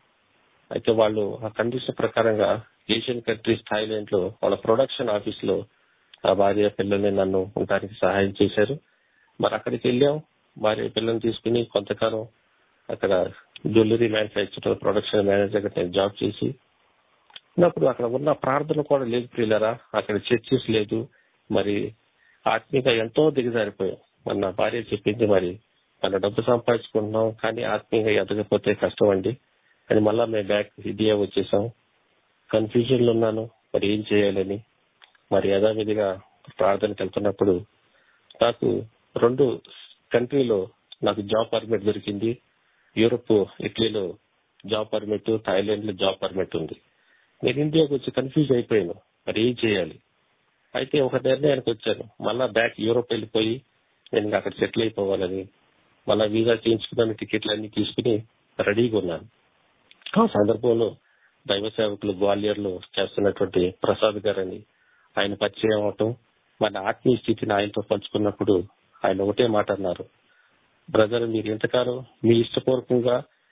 అయితే వాళ్ళు ఆ కండిషన్ ప్రకారంగా ఏషియన్ కంట్రీస్ థాయిలాండ్ లో వాళ్ళ ప్రొడక్షన్ ఆఫీస్ లో ఆ భార్య పిల్లల్ని నన్ను ఉండడానికి సహాయం చేశారు మరి అక్కడికి వెళ్ళాం భార్య పిల్లల్ని తీసుకుని కొంతకాలం అక్కడ జ్యువెలరీ మ్యానుఫ్యాక్చర్ ప్రొడక్షన్ మేనేజర్ గా నేను జాబ్ చేసి ఉన్నప్పుడు అక్కడ ఉన్న ప్రార్థన కూడా లేదు ప్రియులరా అక్కడ చర్చెస్ లేదు మరి ఆత్మీయంగా ఎంతో దిగజారిపోయాం మరి నా భార్య చెప్పింది మరి మన డబ్బు సంపాదించుకుంటున్నాం కానీ ఆత్మీయంగా ఎదగకపోతే కష్టం అండి అని మళ్ళా మేము బ్యాక్ ఇండియా వచ్చేసాం కన్ఫ్యూజన్ లో ఉన్నాను మరి ఏం చేయాలని మరి యథావిధిగా ప్రార్థనకి వెళ్తున్నప్పుడు నాకు రెండు కంట్రీలో నాకు జాబ్ పర్మిట్ దొరికింది యూరోప్ ఇటలీలో జాబ్ పర్మిట్ థాయిలాండ్ లో జాబ్ పర్మిట్ ఉంది నేను ఇండియాకి వచ్చి కన్ఫ్యూజ్ అయిపోయాను మరి ఏం చేయాలి అయితే ఒక నిర్ణయానికి వచ్చాను మళ్ళా బ్యాక్ యూరోప్ వెళ్ళిపోయి నేను ఇంకా అక్కడ సెటిల్ అయిపోవాలని మళ్ళా వీసా చేయించుకున్నాను టికెట్లు అన్ని తీసుకుని రెడీగా ఉన్నాను ఆ సందర్భంలో దైవ సేవకులు గ్వాలియర్ లో చేస్తున్నటువంటి ప్రసాద్ గారని ఆయన పరిచయం అవటం మన ఆత్మీయ స్థితిని ఆయనతో పంచుకున్నప్పుడు ఆయన ఒకటే మాట అన్నారు బ్రదర్ మీరు ఎంతకాలం మీ ఇష్టపూర్వకంగా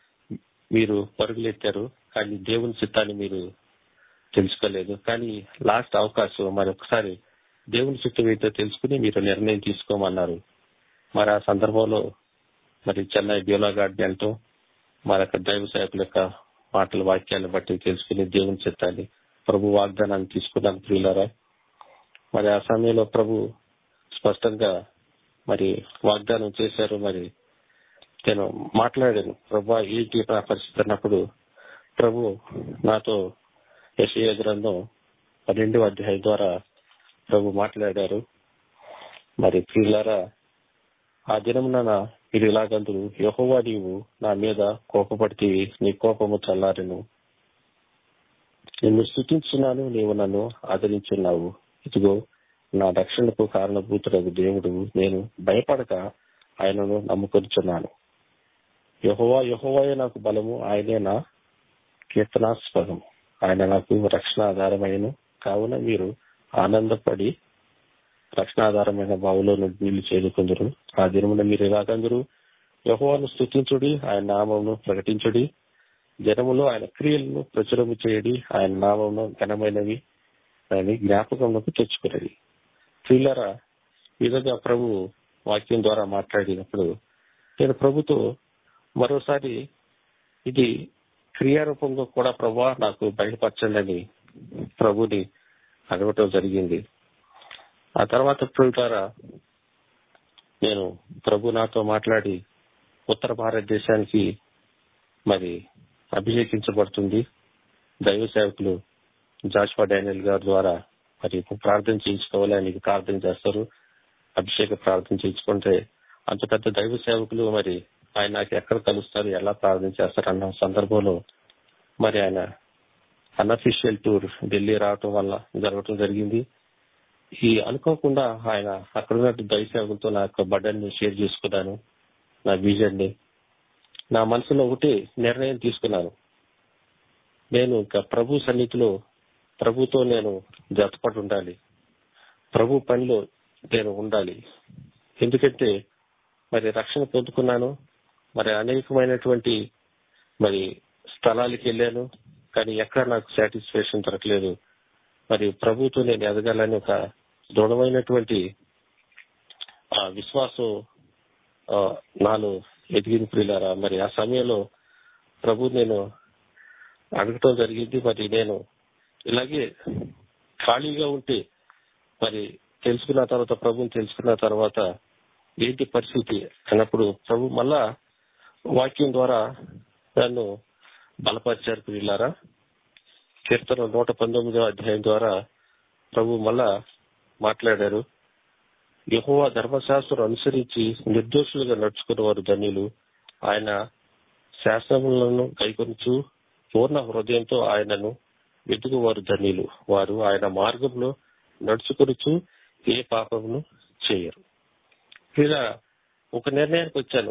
మీరు పరుగులెత్తారు కానీ దేవుని చిత్తాన్ని మీరు తెలుసుకోలేదు కానీ లాస్ట్ అవకాశం మరి ఒకసారి దేవుని చిత్తం ఏంటో తెలుసుకుని మీరు నిర్ణయం తీసుకోమన్నారు మరి ఆ సందర్భంలో మరి చెన్నై బ్యూలా గార్డ్ వెళ్ళటం మరి అక్కడ దైవ సేవకుల యొక్క మాటల వాక్యాలను బట్టి తెలుసుకుని దేవుని చిత్తాన్ని ప్రభు వాగ్దానాన్ని తీసుకున్నాను ప్రియులారా మరి ఆ సమయంలో ప్రభు స్పష్టంగా మరి వాగ్దానం చేశారు మరి నేను మాట్లాడాను ప్రభు ఏంటి నా పరిస్థితి అన్నప్పుడు ప్రభు నాతో యశయ గ్రంథం పన్నెండు అధ్యాయం ద్వారా ప్రభు మాట్లాడారు మరి ప్రియులారా ఆ దినమున మీరు ఇలాగందురు యహోవా నీవు నా మీద కోపపడితే నీ కోపము చల్లారెను నిన్ను స్థుతించున్నాను నీవు నన్ను ఆదరించున్నావు ఇదిగో నా రక్షణకు కారణభూతుడగు దేవుడు నేను భయపడక ఆయనను నమ్ముకొనిచున్నాను యహోవా యహోవాయే నాకు బలము ఆయనే నా కీర్తనాస్పదం ఆయన నాకు రక్షణ ఆధారమైన కావున మీరు ఆనందపడి రక్షణాధారమైన బావులో నుండి నీళ్లు చేరుకుందరు ఆ దినమున మీరు ఎలాగందరూ యహోవాను స్థుతించుడి ఆయన నామమును ప్రకటించుడి జనములో ఆయన క్రియలను ప్రచురము చేయడి ఆయన నామమును ఘనమైనవి అని జ్ఞాపకంలోకి తెచ్చుకున్నది ప్రియులరా ఈ విధంగా ప్రభు వాక్యం ద్వారా మాట్లాడినప్పుడు నేను ప్రభుతో మరోసారి ఇది క్రియారూపంలో కూడా ప్రభా నాకు బయటపరచండి అని ప్రభుని అడగటం జరిగింది ఆ తర్వాత ప్రియులారా నేను ప్రభు నాతో మాట్లాడి ఉత్తర భారతదేశానికి మరి అభిషేకించబడుతుంది దైవ సేవకులు జాషువా డానియల్ గారి ద్వారా మరి ప్రార్థన చేయించుకోవాలి ఆయనకి ప్రార్థన చేస్తారు అభిషేక ప్రార్థన చేయించుకుంటే అంత పెద్ద దైవ సేవకులు మరి ఆయన నాకు ఎక్కడ కలుస్తారు ఎలా ప్రార్థన చేస్తారు అన్న సందర్భంలో మరి ఆయన అన్అఫీషియల్ టూర్ ఢిల్లీ రావటం వల్ల జరగటం జరిగింది ఈ అనుకోకుండా ఆయన అక్కడ ఉన్న దైవ సేవకులతో నా యొక్క బడ్డని షేర్ చేసుకున్నాను నా విజన్ ని నా మనసులో ఒకటి నిర్ణయం తీసుకున్నాను నేను ఇంకా ప్రభు సన్నిధిలో ప్రభుతో నేను జతపడి ఉండాలి ప్రభు పనిలో నేను ఉండాలి ఎందుకంటే మరి రక్షణ పొందుకున్నాను మరి అనేకమైనటువంటి మరి స్థలాలకి వెళ్ళాను కానీ ఎక్కడ నాకు సాటిస్ఫాక్షన్ దొరకలేదు మరి ప్రభుతో నేను ఎదగాలని ఒక దృఢమైనటువంటి ఆ విశ్వాసం ఆ, నాలో ఎదిగిన ప్రియులారా మరి ఆ సమయంలో ప్రభు నేను అడగటం జరిగింది మరి నేను ఇలాగే ఖాళీగా ఉంటే మరి తెలుసుకున్న తర్వాత ప్రభుని తెలుసుకున్న తర్వాత ఏంటి పరిస్థితి అన్నప్పుడు ప్రభు మళ్ళా వాక్యం ద్వారా నన్ను బలపరిచారు ప్రియులారా కీర్తన నూట పంతొమ్మిదో అధ్యాయం ద్వారా ప్రభు మళ్ళా మాట్లాడారు యహోవా ధర్మశాస్త్రం అనుసరించి నిర్దోషులుగా నడుచుకున్న వారు ధన్యులు ఆయన శాసనములను కైకొనుచు పూర్ణ హృదయంతో ఆయనను వెతుకు వారు ధన్యులు వారు ఆయన మార్గంలో నడుచుకొనుచు ఏ పాపమును చేయరు ఇలా ఒక నిర్ణయానికి వచ్చాను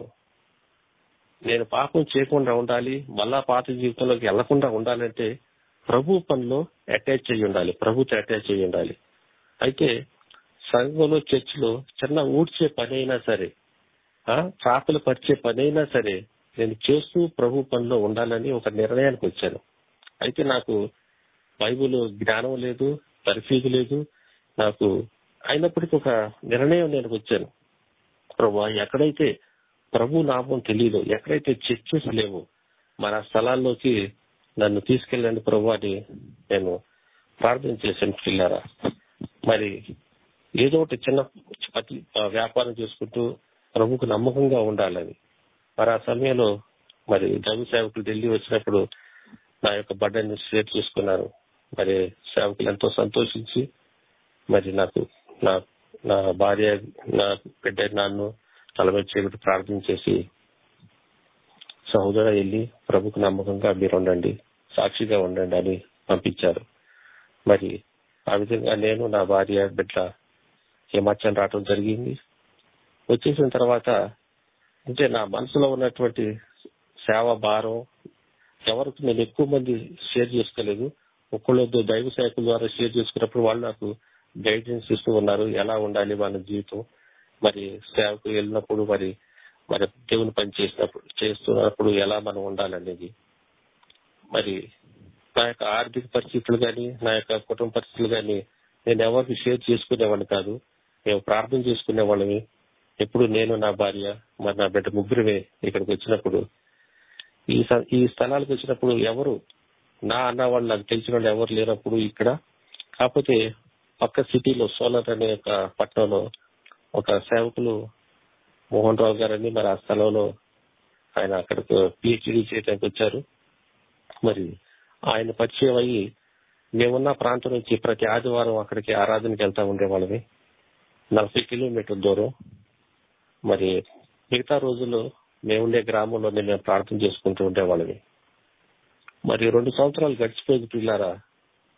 నేను పాపం చేయకుండా ఉండాలి మళ్ళా పాత జీవితంలోకి వెళ్లకుండా ఉండాలంటే ప్రభు పనిలో అటాచ్ అయ్యి ఉండాలి ప్రభుతో అటాచ్ అయ్యి ఉండాలి అయితే సంఘంలో చర్చిలో చిన్న ఊడ్చే పని అయినా సరే ఆ చాపలు పరిచే పని అయినా సరే నేను చేస్తూ ప్రభు పనిలో ఉండాలని ఒక నిర్ణయానికి వచ్చాను అయితే నాకు బైబుల్ జ్ఞానం లేదు తర్ఫీదు లేదు నాకు అయినప్పటికీ ఒక నిర్ణయం నేను వచ్చాను ప్రభు ఎక్కడైతే ప్రభు నామం తెలియదు ఎక్కడైతే చర్చెస్ లేవు మన స్థలాల్లోకి నన్ను తీసుకెళ్ళండి ప్రభు అని నేను ప్రార్థన చేశాను పిల్లరా మరి ఏదో ఒకటి చిన్న అతి వ్యాపారం చేసుకుంటూ ప్రభుకు నమ్మకంగా ఉండాలని మరి ఆ సమయంలో మరి దైవ సేవకులు ఢిల్లీ వచ్చినప్పుడు నా యొక్క బడ్డని షేర్ చేసుకున్నారు మరి సేవకులు ఎంతో సంతోషించి మరి నాకు నా నా భార్య నా బిడ్డ నన్ను తల మీద చేయబట్టి ప్రార్థన చేసి సహోదర వెళ్ళి ప్రభుకు నమ్మకంగా మీరు ఉండండి సాక్షిగా ఉండండి అని పంపించారు మరి ఆ విధంగా నేను నా భార్య బిడ్డ హిమాచల్ రావడం జరిగింది వచ్చేసిన తర్వాత అంటే నా మనసులో ఉన్నటువంటి సేవ భారం ఎవరికి నేను ఎక్కువ మంది షేర్ చేసుకోలేదు ఒక్కళ్ళు దైవ సేవకుల ద్వారా షేర్ చేసుకున్నప్పుడు వాళ్ళు నాకు గైడెన్స్ ఇస్తూ ఉన్నారు ఎలా ఉండాలి మన జీవితం మరి సేవకు వెళ్ళినప్పుడు మరి మరి దేవుని పని చేసినప్పుడు చేస్తున్నప్పుడు ఎలా మనం ఉండాలనేది మరి నా యొక్క ఆర్థిక పరిస్థితులు కానీ నా యొక్క కుటుంబ పరిస్థితులు కానీ నేను ఎవరికి షేర్ చేసుకునేవాడిని కాదు మేము ప్రార్థన చేసుకునేవాళ్ళమి ఎప్పుడు నేను నా భార్య మరి నా బిడ్డ ముగ్గురమే ఇక్కడికి వచ్చినప్పుడు ఈ స- ఈ స్థలాలకు వచ్చినప్పుడు ఎవరు నా అన్న వాళ్ళు నాకు తెలిసిన వాళ్ళు ఎవరు లేనప్పుడు ఇక్కడ కాకపోతే పక్క సిటీలో సోలర్ అనే ఒక పట్టణంలో ఒక సేవకులు మోహన్ రావు గారని మరి ఆ స్థలంలో ఆయన అక్కడికి పిహెచ్డి చేయడానికి వచ్చారు మరి ఆయన పరిచయం అయ్యి మేమున్న ప్రాంతం నుంచి ప్రతి ఆదివారం అక్కడికి ఆరాధనకి వెళ్తా ఉండేవాళ్ళమి నలభై కిలోమీటర్ల దూరం మరి మిగతా రోజుల్లో మేముండే గ్రామంలోనే మేము ప్రార్థన చేసుకుంటూ ఉండేవాళ్ళమి మరి రెండు సంవత్సరాలు గడిచిపోయింది పిల్లారా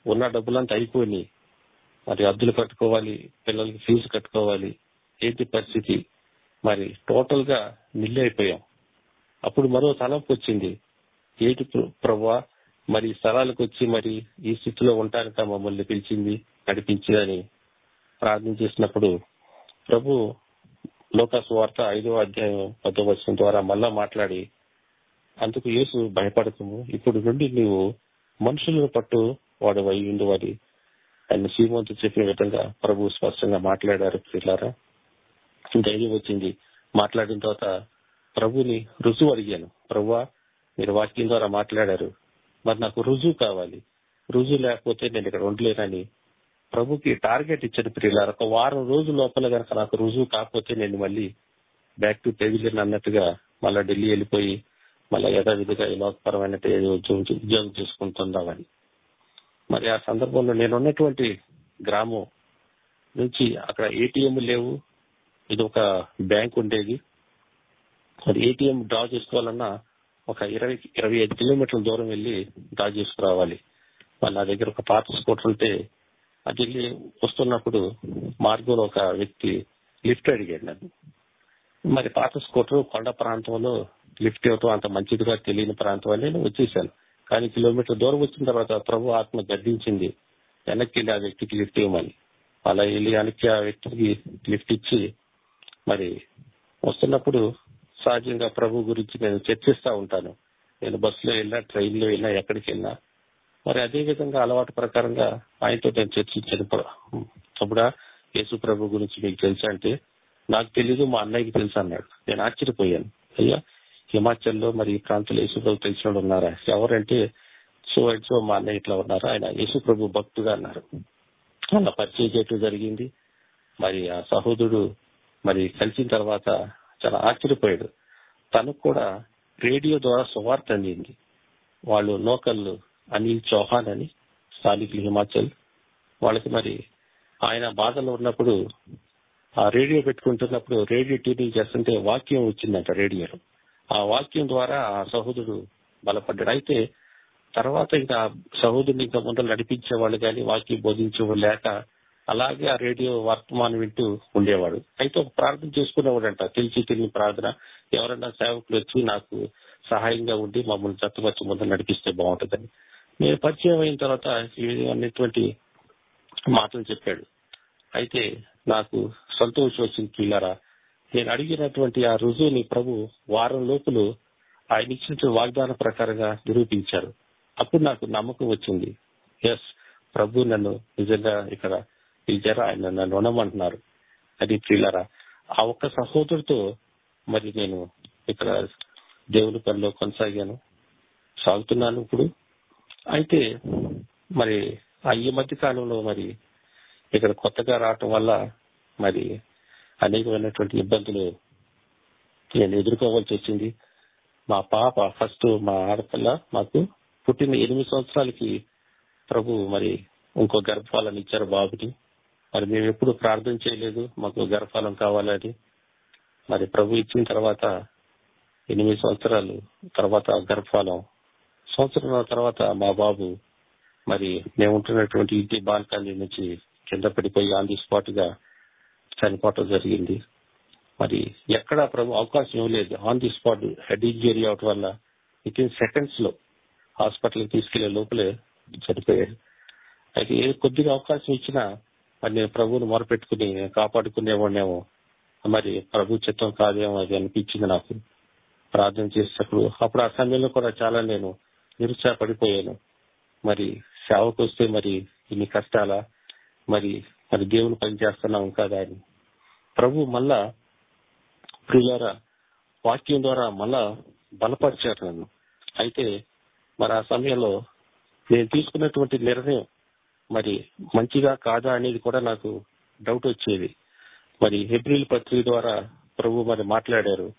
ఉన్న డబ్బులంతా అయిపోయినాయి మరి అద్దెలు కట్టుకోవాలి పిల్లలకి ఫీజు కట్టుకోవాలి ఏంటి పరిస్థితి మరి టోటల్ గా నిల్లు అయిపోయాం అప్పుడు మరో తలంపు వచ్చింది ఏంటి ప్ర- ప్రభా మరి స్థలాలకు వచ్చి మరి ఈ స్థితిలో ఉండటానిక మమ్మల్ని పిలిచింది నడిపించిందని ప్రార్థన చేసినప్పుడు ప్రభు లోకాసు వార్త ఐదో అధ్యాయం పదో వచనం ద్వారా మళ్ళా మాట్లాడి అందుకు యేసు భయపడకము ఇప్పుడు నుండి నీవు మనుషులను పట్టు వాడు అయ్యిండు వారి ఆయన శ్రీమంతు చెప్పిన విధంగా ప్రభు స్పష్టంగా మాట్లాడారు పిల్లారా ధైర్యం వచ్చింది మాట్లాడిన తర్వాత ప్రభుని రుజువు అడిగాను ప్రభువా మీరు వాక్యం ద్వారా మాట్లాడారు మరి నాకు రుజువు కావాలి రుజువు లేకపోతే నేను ఇక్కడ ఉండలేనని ప్రభుకి టార్గెట్ ఇచ్చాడు ప్రియులారు ఒక వారం రోజుల లోపల గనక నాకు రుజువు కాకపోతే నేను మళ్ళీ బ్యాక్ టు పెవిలియన్ అన్నట్టుగా మళ్ళా ఢిల్లీ వెళ్ళిపోయి మళ్ళా యథావిధిగా ఈ లోకపరమైన ఏదో ఉద్యోగం ఉద్యోగం చేసుకుంటుందామని మరి ఆ సందర్భంలో నేను ఉన్నటువంటి గ్రామం నుంచి అక్కడ ఏటీఎం లేవు ఇది ఒక బ్యాంక్ ఉండేది మరి ఏటీఎం డ్రా చేసుకోవాలన్నా ఒక ఇరవై ఇరవై ఐదు కిలోమీటర్ల దూరం వెళ్ళి డ్రా చేసుకురావాలి మరి నా దగ్గర ఒక పాత స్కూటర్ ఉంటే అది వెళ్ళి వస్తున్నప్పుడు మార్గంలో ఒక వ్యక్తి లిఫ్ట్ అడిగాడు నన్ను మరి పాత స్కూటర్ కొండ ప్రాంతంలో లిఫ్ట్ ఇవ్వటం అంత మంచిదిగా తెలియని ప్రాంతం అని నేను వచ్చేసాను కానీ కిలోమీటర్ దూరం వచ్చిన తర్వాత ప్రభు ఆత్మ గద్దించింది వెనక్కి వెళ్ళి ఆ వ్యక్తికి లిఫ్ట్ ఇవ్వమని అలా వెళ్ళి వెనక్కి ఆ వ్యక్తికి లిఫ్ట్ ఇచ్చి మరి వస్తున్నప్పుడు సహజంగా ప్రభు గురించి నేను చర్చిస్తా ఉంటాను నేను బస్సులో వెళ్ళినా ట్రైన్ లో వెళ్ళినా ఎక్కడికి వెళ్ళినా మరి అదే విధంగా అలవాటు ప్రకారంగా ఆయనతో నేను చర్చించాను అప్పుడా యేసు ప్రభు గురించి మీకు తెలుసా అంటే నాకు తెలీదు మా అన్నయ్యకి తెలుసు అన్నాడు నేను ఆశ్చర్యపోయాను అయ్యా హిమాచల్లో మరి ఈ ప్రాంతంలో యేసు ప్రభు తెలిసిన వాళ్ళు ఉన్నారా ఎవరంటే సో అండ్ సో మా అన్నయ్య ఇట్లా ఉన్నారా ఆయన యేసు ప్రభు భక్తుగా అన్నారు అలా పరిచయం చేయటం జరిగింది మరి ఆ సహోదరుడు మరి కలిసిన తర్వాత చాలా ఆశ్చర్యపోయాడు తనకు కూడా రేడియో ద్వారా సువార్త అందింది వాళ్ళు లోకల్ అనిల్ చౌహాన్ అని స్థానికులు హిమాచల్ వాళ్ళకి మరి ఆయన బాధలో ఉన్నప్పుడు ఆ రేడియో పెట్టుకుంటున్నప్పుడు రేడియో ట్యూనింగ్ చేస్తుంటే వాక్యం వచ్చిందంట రేడియోలో ఆ వాక్యం ద్వారా ఆ సహోదరుడు బలపడ్డాడు అయితే తర్వాత ఇంకా ఆ సహోదరుని ఇంకా ముందర నడిపించే వాళ్ళు కానీ వాక్యం బోధించే వాళ్ళు లేక అలాగే ఆ రేడియో వర్తమానం వింటూ ఉండేవాడు అయితే ఒక ప్రార్థన చేసుకునేవాడంట తెలిసి తెలియని ప్రార్థన ఎవరన్నా సేవకులు వచ్చి నాకు సహాయంగా ఉండి మమ్మల్ని చట్టపచ్చి ముందు నడిపిస్తే బాగుంటుందని నేను పరిచయం అయిన తర్వాత ఈ అనేటువంటి మాటలు చెప్పాడు అయితే నాకు సంతోషం వచ్చింది పిల్లరా నేను అడిగినటువంటి ఆ రుజువుని ప్రభు వారం లోపులు ఆయన ఇచ్చిన వాగ్దాన ప్రకారంగా నిరూపించారు అప్పుడు నాకు నమ్మకం వచ్చింది ఎస్ ప్రభు నన్ను నిజంగా ఇక్కడ పిలిచారా ఆయన నన్ను ఉండమంటున్నారు అది ప్రియులరా ఆ ఒక్క సహోదరుతో మరి నేను ఇక్కడ దేవుని పనిలో కొనసాగాను సాగుతున్నాను ఇప్పుడు అయితే మరి ఆ ఈ మధ్య కాలంలో మరి ఇక్కడ కొత్తగా రావటం వల్ల మరి అనేకమైనటువంటి ఇబ్బందులు నేను ఎదుర్కోవాల్సి వచ్చింది మా పాప ఫస్ట్ మా ఆడపిల్ల మాకు పుట్టిన ఎనిమిది సంవత్సరాలకి ప్రభు మరి ఇంకో గర్భఫలం ఇచ్చారు బాబుకి మరి మేము ఎప్పుడు ప్రార్థన చేయలేదు మాకు గర్భఫలం కావాలని మరి ప్రభు ఇచ్చిన తర్వాత ఎనిమిది సంవత్సరాలు తర్వాత గర్భఫలం సంవత్సరం తర్వాత మా బాబు మరి మేము ఉంటున్నటువంటి ఇంటి బాల్కనీ నుంచి కింద పడిపోయి ఆన్ ది స్పాట్ గా చనిపోవటం జరిగింది మరి ఎక్కడ ప్రభు అవకాశం ఇవ్వలేదు on the spot head injury అవటం వల్ల విత్ ఇన్ సెకండ్స్ లో హాస్పిటల్ తీసుకెళ్లే లోపలే చనిపోయాడు అయితే ఏ కొద్దిగా అవకాశం ఇచ్చినా మరి నేను ప్రభువుని మొరపెట్టుకుని కాపాడుకునేవాడినేమో మరి ప్రభు చిత్తం కాదేమో అది అనిపించింది నాకు ప్రార్థన చేసేటప్పుడు అప్పుడు ఆ సమయంలో కూడా చాలా నేను నిరుత్సాహపడిపోయాను మరి సేవకు వస్తే మరి ఇన్ని కష్టాలా మరి మరి దేవుని పని చేస్తున్నాం కదా అని ప్రభు మళ్ళా ప్రియారా వాక్యం ద్వారా మళ్ళా బలపరిచారు నన్ను అయితే మరి ఆ సమయంలో నేను తీసుకున్నటువంటి నిర్ణయం మరి మంచిగా కాదా అనేది కూడా నాకు డౌట్ వచ్చేది మరి ఏప్రిల్ పత్రిక ద్వారా ప్రభు మరి మాట్లాడారు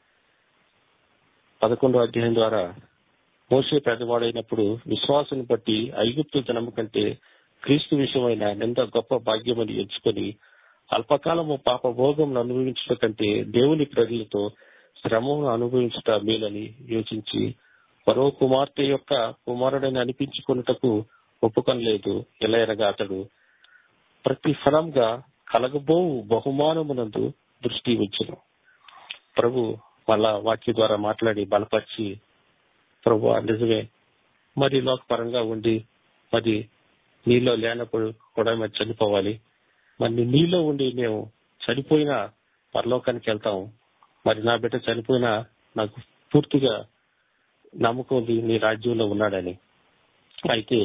పదకొండో అధ్యాయం ద్వారా మోసే పెద్దవాడైనప్పుడు విశ్వాసం బట్టి ఐగుప్తు జనము కంటే క్రీస్తు విషయమైన నింద గొప్ప భాగ్యమని ఎంచుకొని అల్పకాలము పాప భోగం అనుభవించడం కంటే దేవుని ప్రజలతో శ్రమను అనుభవించుట మేలని యోచించి మరో కుమార్తె యొక్క కుమారుడని అనిపించుకున్నటకు ఒప్పుకొనలేదు ఎలయనగా అతడు ప్రతి ఫలంగా కలగబోవు బహుమానమునందు దృష్టి ఉంచును ప్రభు మళ్ళా వాక్య ద్వారా మాట్లాడి బలపరిచి ప్రభు నిజమే మరి లోకపరంగా ఉండి మరి నీలో లేనప్పుడు కూడా మరి చనిపోవాలి మరి నీలో ఉండి మేము చనిపోయినా పరలోకానికి వెళ్తాం మరి నా బిడ్డ చనిపోయినా నాకు పూర్తిగా నమ్మకం ఉంది నీ రాజ్యంలో ఉన్నాడని అయితే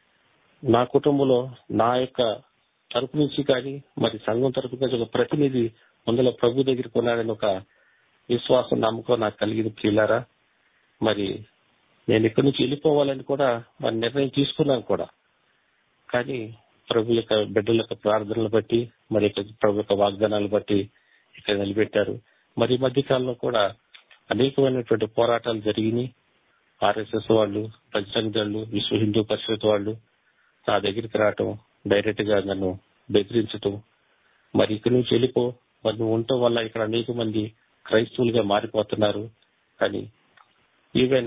నా కుటుంబంలో నా యొక్క తరపు నుంచి కానీ మరి సంఘం తరపు నుంచి ఒక ప్రతినిధి అందులో ప్రభు దగ్గరికి ఉన్నాడని ఒక విశ్వాసం నమ్మకం నాకు కలిగింది ప్రియులారా మరి నేను ఇక్కడి నుంచి వెళ్ళిపోవాలని కూడా మరి నిర్ణయం తీసుకున్నాను కూడా కానీ ప్రభు యొక్క బిడ్డల యొక్క ప్రార్థనలు బట్టి మరి యొక్క ప్రభు యొక్క వాగ్దానాలు బట్టి ఇక్కడ నిలబెట్టారు మరి ఈ మధ్య కాలంలో కూడా అనేకమైనటువంటి పోరాటాలు జరిగినాయి ఆర్ఎస్ఎస్ వాళ్ళు బజరంగ్ దళ్ళు విశ్వ హిందూ పరిషత్ వాళ్ళు నా దగ్గరికి రావటం డైరెక్ట్ గా నన్ను బెదిరించటం మరి ఇక్కడి నుంచి వెళ్ళిపో మరి నువ్వు ఉండటం వల్ల ఇక్కడ అనేక మంది క్రైస్తవులుగా మారిపోతున్నారు కానీ ఈవెన్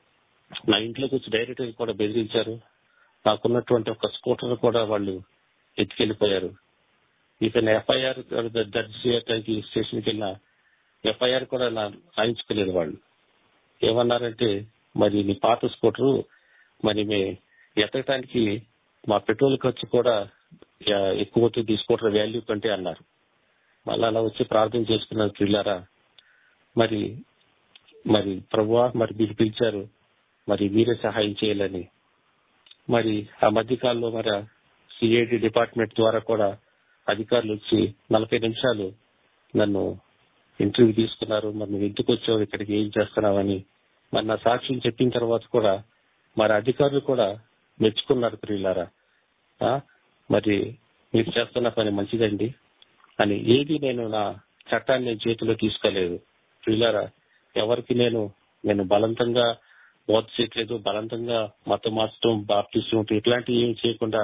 నా ఇంట్లోకి వచ్చి డైరెక్ట్ గా కూడా బెదిరించారు నాకున్నటువంటి ఒక స్కూటర్ కూడా వాళ్ళు ఎత్తుకెళ్లిపోయారు ఈవెన్ ఎఫ్ఐఆర్ దర్జీ చేయడానికి స్టేషన్కి వెళ్ళిన ఎఫ్ఐఆర్ కూడా నా రాయించుకోలేదు వాళ్ళు ఏమన్నారంటే మరి నీ పాత స్కూటరు మరి మే ఎత్తడానికి మా పెట్రోల్ ఖర్చు కూడా యా- ఎక్కువ అవుతుంది ఈ స్కూటర్ వాల్యూ కంటే అన్నారు మళ్ళీ అలా వచ్చి ప్రార్థన చేసుకున్నారు పిల్లారా మరి మరి ప్రభువా మరి మీరు పిలిచారు మరి మీరే సహాయం చేయాలని మరి ఆ మధ్య కాలంలో మరి సిఐడి డిపార్ట్మెంట్ ద్వారా కూడా అధికారులు వచ్చి నలభై నిమిషాలు నన్ను ఇంటర్వ్యూ తీసుకున్నారు మరి నువ్వు ఎందుకు వచ్చావు ఇక్కడికి ఏం చేస్తున్నావని మరి నా సాక్ష్యం చెప్పిన తర్వాత కూడా మరి అధికారులు కూడా మెచ్చుకున్నారు ప్రియులారా ఆ, మరి మీరు చేస్తున్న పని మంచిదండి అని ఏది నేను నా చట్టాన్ని నేను చేతిలో తీసుకోలేదు ప్రియులారా ఎవరికి నేను నేను బలవంతంగా బోధ చేయట్లేదు బలవంతంగా మతం మార్చడం బాప్టిస్టం ఇట్లాంటివి ఏమి చేయకుండా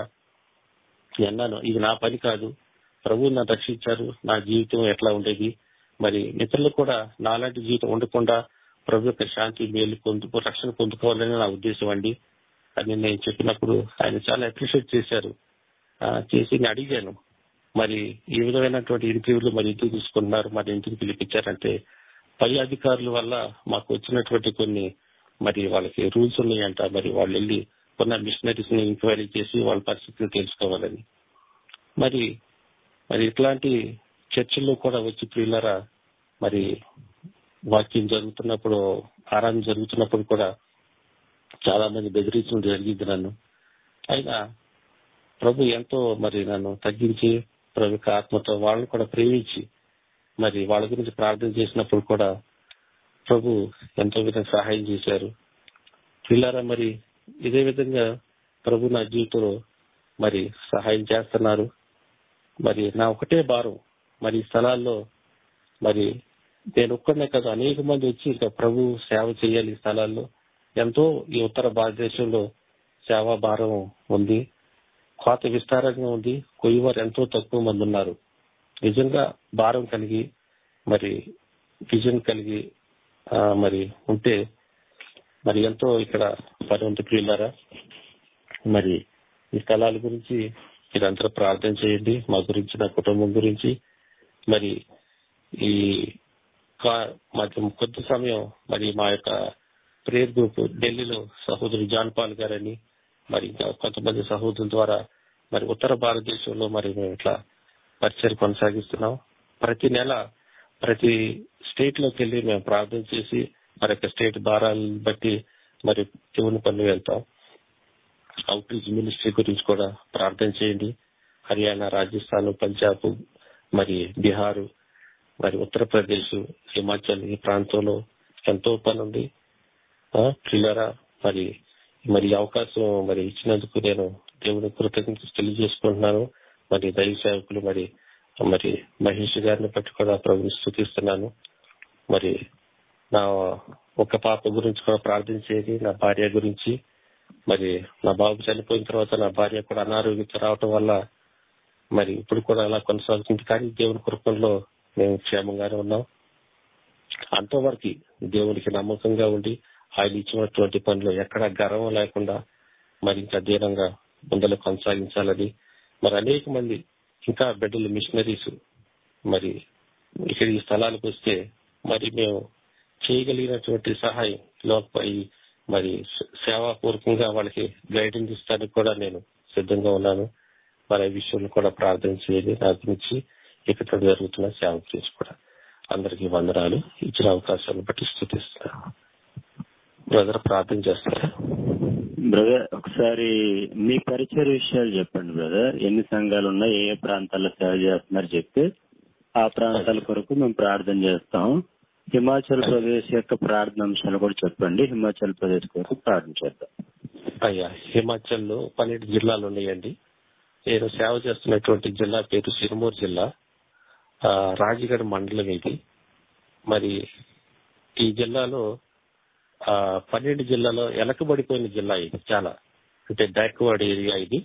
అన్నాను ఇది నా పని కాదు ప్రభు నన్ను రక్షించారు నా జీవితం ఎట్లా ఉండేది మరి ఇతరులు కూడా నాలాంటి జీవితం ఉండకుండా ప్రభు యొక్క శాంతి మేలు పొందు రక్షణ పొందుకోవాలని నా ఉద్దేశం అండి అని నేను చెప్పినప్పుడు ఆయన చాలా అప్రిషియేట్ చేశారు ఆ, చేసి నేను అడిగాను మరి ఈ విధమైనటువంటి ఇంటర్వ్యూలు మరి ఎందుకు తీసుకున్నారు మరి ఎందుకు పిలిపించారంటే పై అధికారుల వల్ల మాకు వచ్చినటువంటి కొన్ని మరి వాళ్ళకి రూల్స్ ఉన్నాయంట మరి వాళ్ళు వెళ్ళి కొన్న మిషనరీస్ ని ఎంక్వైరీ చేసి వాళ్ళ పరిస్థితిని తెలుసుకోవాలని మరి మరి ఇట్లాంటి చర్చల్లో కూడా వచ్చి ప్రియులరా మరి వాక్యం జరుగుతున్నప్పుడు ఆరాధన జరుగుతున్నప్పుడు కూడా చాలా మంది బెదిరించడం జరిగింది నన్ను అయినా ప్రభు ఎంతో మరి నన్ను తగ్గించి ప్రభు యొక్క ఆత్మతో వాళ్ళని కూడా ప్రేమించి మరి వాళ్ళ గురించి ప్రార్థన చేసినప్పుడు కూడా ప్రభు ఎంతో విధంగా సహాయం చేశారు పిల్లారా మరి ఇదే విధంగా ప్రభు నా జీవితంలో మరి సహాయం చేస్తున్నారు మరి నా ఒకటే భారం మరి ఈ స్థలాల్లో మరి నేను ఒక్కడనే కదా అనేక మంది వచ్చి ఇంకా ప్రభు సేవ చేయాలి ఈ స్థలాల్లో ఎంతో ఈ ఉత్తర భారతదేశంలో సేవా భారం ఉంది కోత విస్తారంగా ఉంది కొయ్యవారు ఎంతో తక్కువ మంది ఉన్నారు నిజంగా భారం కలిగి మరి విజన్ కలిగి ఆ, మరి ఉంటే మరి ఎంతో ఇక్కడ పని ఉంది ప్రియులారా మరి ఈ స్థలాల గురించి మీరందరూ ప్రార్థన చేయండి మా గురించి నా కుటుంబం గురించి మరి ఈ కా- మాకు కొద్ది సమయం మరి మా యొక్క ప్రేయర్ గ్రూప్ ఢిల్లీలో సహోదరు జాన్ పాల్ గారని మరి ఇంకా కొంతమంది సహోదరుల ద్వారా మరి ఉత్తర భారతదేశంలో మరి మేము ఇట్లా పరిచయం కొనసాగిస్తున్నాం ప్రతి నెల ప్రతి స్టేట్ లోకి వెళ్ళి మేము ప్రార్థన చేసి మరి యొక్క స్టేట్ భారాలను బట్టి మరి దేవుని పనులు వెళ్తాం అవుట్ రీచ్ మినిస్ట్రీ గురించి కూడా ప్రార్థన చేయండి హర్యానా రాజస్థాన్ పంజాబ్ మరి బీహారు మరి ఉత్తరప్రదేశ్ హిమాచల్ ఈ ప్రాంతంలో ఎంతో పని ఉంది ఆ, ప్రియులారా మరి మరి ఈ అవకాశం మరి ఇచ్చినందుకు నేను దేవుని కృతజ్ఞత తెలియజేసుకుంటున్నాను మరి దైవ సేవకులు మరి మరి మహేష్ గారిని బట్టి కూడా ప్రభుని స్థుతిస్తున్నాను మరి నా ఒక పాప గురించి కూడా ప్రార్థించేది నా భార్య గురించి మరి నా బాబు చనిపోయిన తర్వాత నా భార్య కూడా అనారోగ్యత రావటం వల్ల మరి ఇప్పుడు కూడా అలా కొనసాగుతుంది కానీ దేవుని కృపంలో మేము క్షేమంగానే ఉన్నాం అంతవరకు దేవునికి నమ్మకంగా ఉండి ఆయన ఇచ్చినటువంటి పనులు ఎక్కడ గర్వం లేకుండా మరి ఇంకా దీనంగా ముందర కొనసాగించాలని మరి అనేక మంది ఇంకా బిడ్డలు మిషనరీస్ మరి ఇక్కడ ఈ స్థలానికి వస్తే మరి మేము చేయగలిగినటువంటి సహాయం లోపై మరి సేవాపూర్వకంగా వాళ్ళకి గైడెన్స్ ఇస్తానికి కూడా నేను సిద్ధంగా ఉన్నాను మరి ఈ విషయంలో కూడా ప్రార్థన చేయాలి నా గురించి ఇక్కడ జరుగుతున్న సేవ గురించి కూడా అందరికీ వందనాలు ఇచ్చిన అవకాశాలను బట్టి స్థుతిస్తున్నాను బ్రదర్ ప్రార్థన చేస్తారా బ్రదర్ ఒకసారి మీ పరిచయ విషయాలు చెప్పండి బ్రదర్ ఎన్ని సంఘాలు ఉన్నాయి ఏ ఏ ప్రాంతాల్లో సేవ చేస్తున్నారు చెప్తే ఆ ప్రాంతాల కొరకు మేము ప్రార్థన చేస్తాం హిమాచల్ ప్రదేశ్ యొక్క ప్రార్థన అంశాలు కూడా చెప్పండి హిమాచల్ ప్రదేశ్ కొరకు ప్రార్థన చేద్దాం అయ్యా హిమాచల్ లో పన్నెండు జిల్లాలు ఉన్నాయండి నేను సేవ చేస్తున్నటువంటి జిల్లా పేరు సిరుమూరు జిల్లా ఆ, రాజగఢ్ మండలం ఇది మరి ఈ జిల్లాలో ఆ, పన్నెండు జిల్లాలో వెనకబడిపోయిన జిల్లా ఇది చాలా అంటే బ్యాక్వర్డ్ ఏరియా ఇది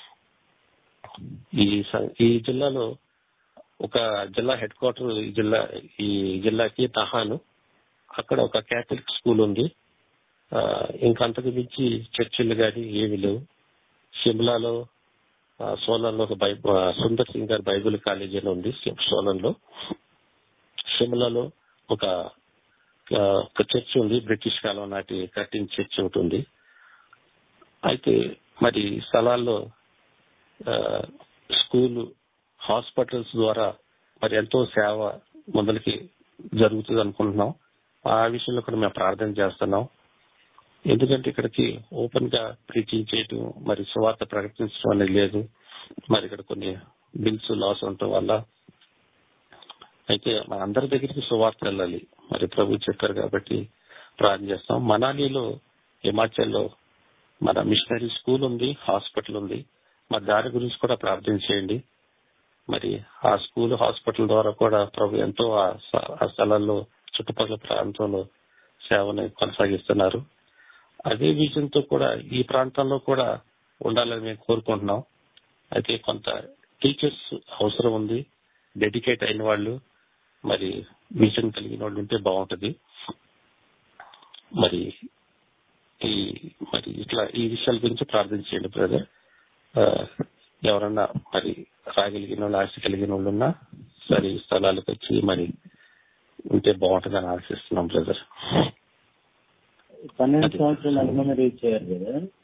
ఈ సం- ఈ జిల్లాలో ఒక జిల్లా హెడ్ క్వార్టర్ ఈ జిల్లా ఈ జిల్లాకి తహాను అక్కడ ఒక క్యాథలిక్ స్కూల్ ఉంది ఆ, ఇంకా అంతకు మించి చర్చిలు గాని ఏమి లేవు షిమ్లాలో ఆ, సోలన్లో ఒక బై ఆ, సుందర్ సింగ్ గారి బైబిల్ కాలేజీ అని ఉంది సోలన్లో షిమ్లాలో ఒక ఆ, ఒక చర్చ్ ఉంది బ్రిటిష్ కాలం నాటి కట్టిన చర్చ్ ఒకటి ఉంది అయితే మరి ఈ స్థలాల్లో ఆ, స్కూలు హాస్పిటల్స్ ద్వారా మరి ఎంతో సేవ మొదలకి జరుగుతుంది అనుకుంటున్నాం ఆ విషయంలో కూడా మేము ప్రార్థన చేస్తున్నాం ఎందుకంటే ఇక్కడికి ఓపెన్ గా ప్రీచింగ్ చేయటం మరి సువార్త ప్రకటించడం అనేది లేదు మరి ఇక్కడ కొన్ని బిల్స్ లాస్ ఉండటం వల్ల అయితే మన అందరి దగ్గరికి సువార్త వెళ్ళాలి మరి ప్రభు చెప్పారు కాబట్టి ప్రార్థన చేస్తాం మనాలిలో హిమాచల్లో మన మిషనరీ స్కూల్ ఉంది హాస్పిటల్ ఉంది మరి దాని గురించి కూడా ప్రార్థన చేయండి మరి ఆ స్కూల్ హాస్పిటల్ ద్వారా కూడా ప్రభు ఎంతో ఆ స- ఆ స్థలాల్లో చుట్టుపక్కల ప్రాంతంలో సేవని కొనసాగిస్తున్నారు అదే విజన్తో కూడా ఈ ప్రాంతాల్లో కూడా ఉండాలని మేము కోరుకుంటున్నాం అయితే కొంత టీచర్స్ అవసరం ఉంది డెడికేట్ అయిన వాళ్ళు మరి విజన్ కలిగిన వాళ్ళు ఉంటే బాగుంటది మరి ఈ మరి ఇట్లా ఈ విషయాల గురించి ప్రార్థన చేయండి బ్రదర్ ఆ, ఎవరన్నా మరి రాగలిగిన వాళ్ళు ఆశ కలిగిన వాళ్ళు ఉన్నా సరే ఈ స్థలాలకు వచ్చి మరి ఉంటే బాగుంటుందని ఆశిస్తున్నాం బ్రదర్ పన్నెండు సంవత్సరాలు ఎంతమంది రీచ్ అయ్యారు కదా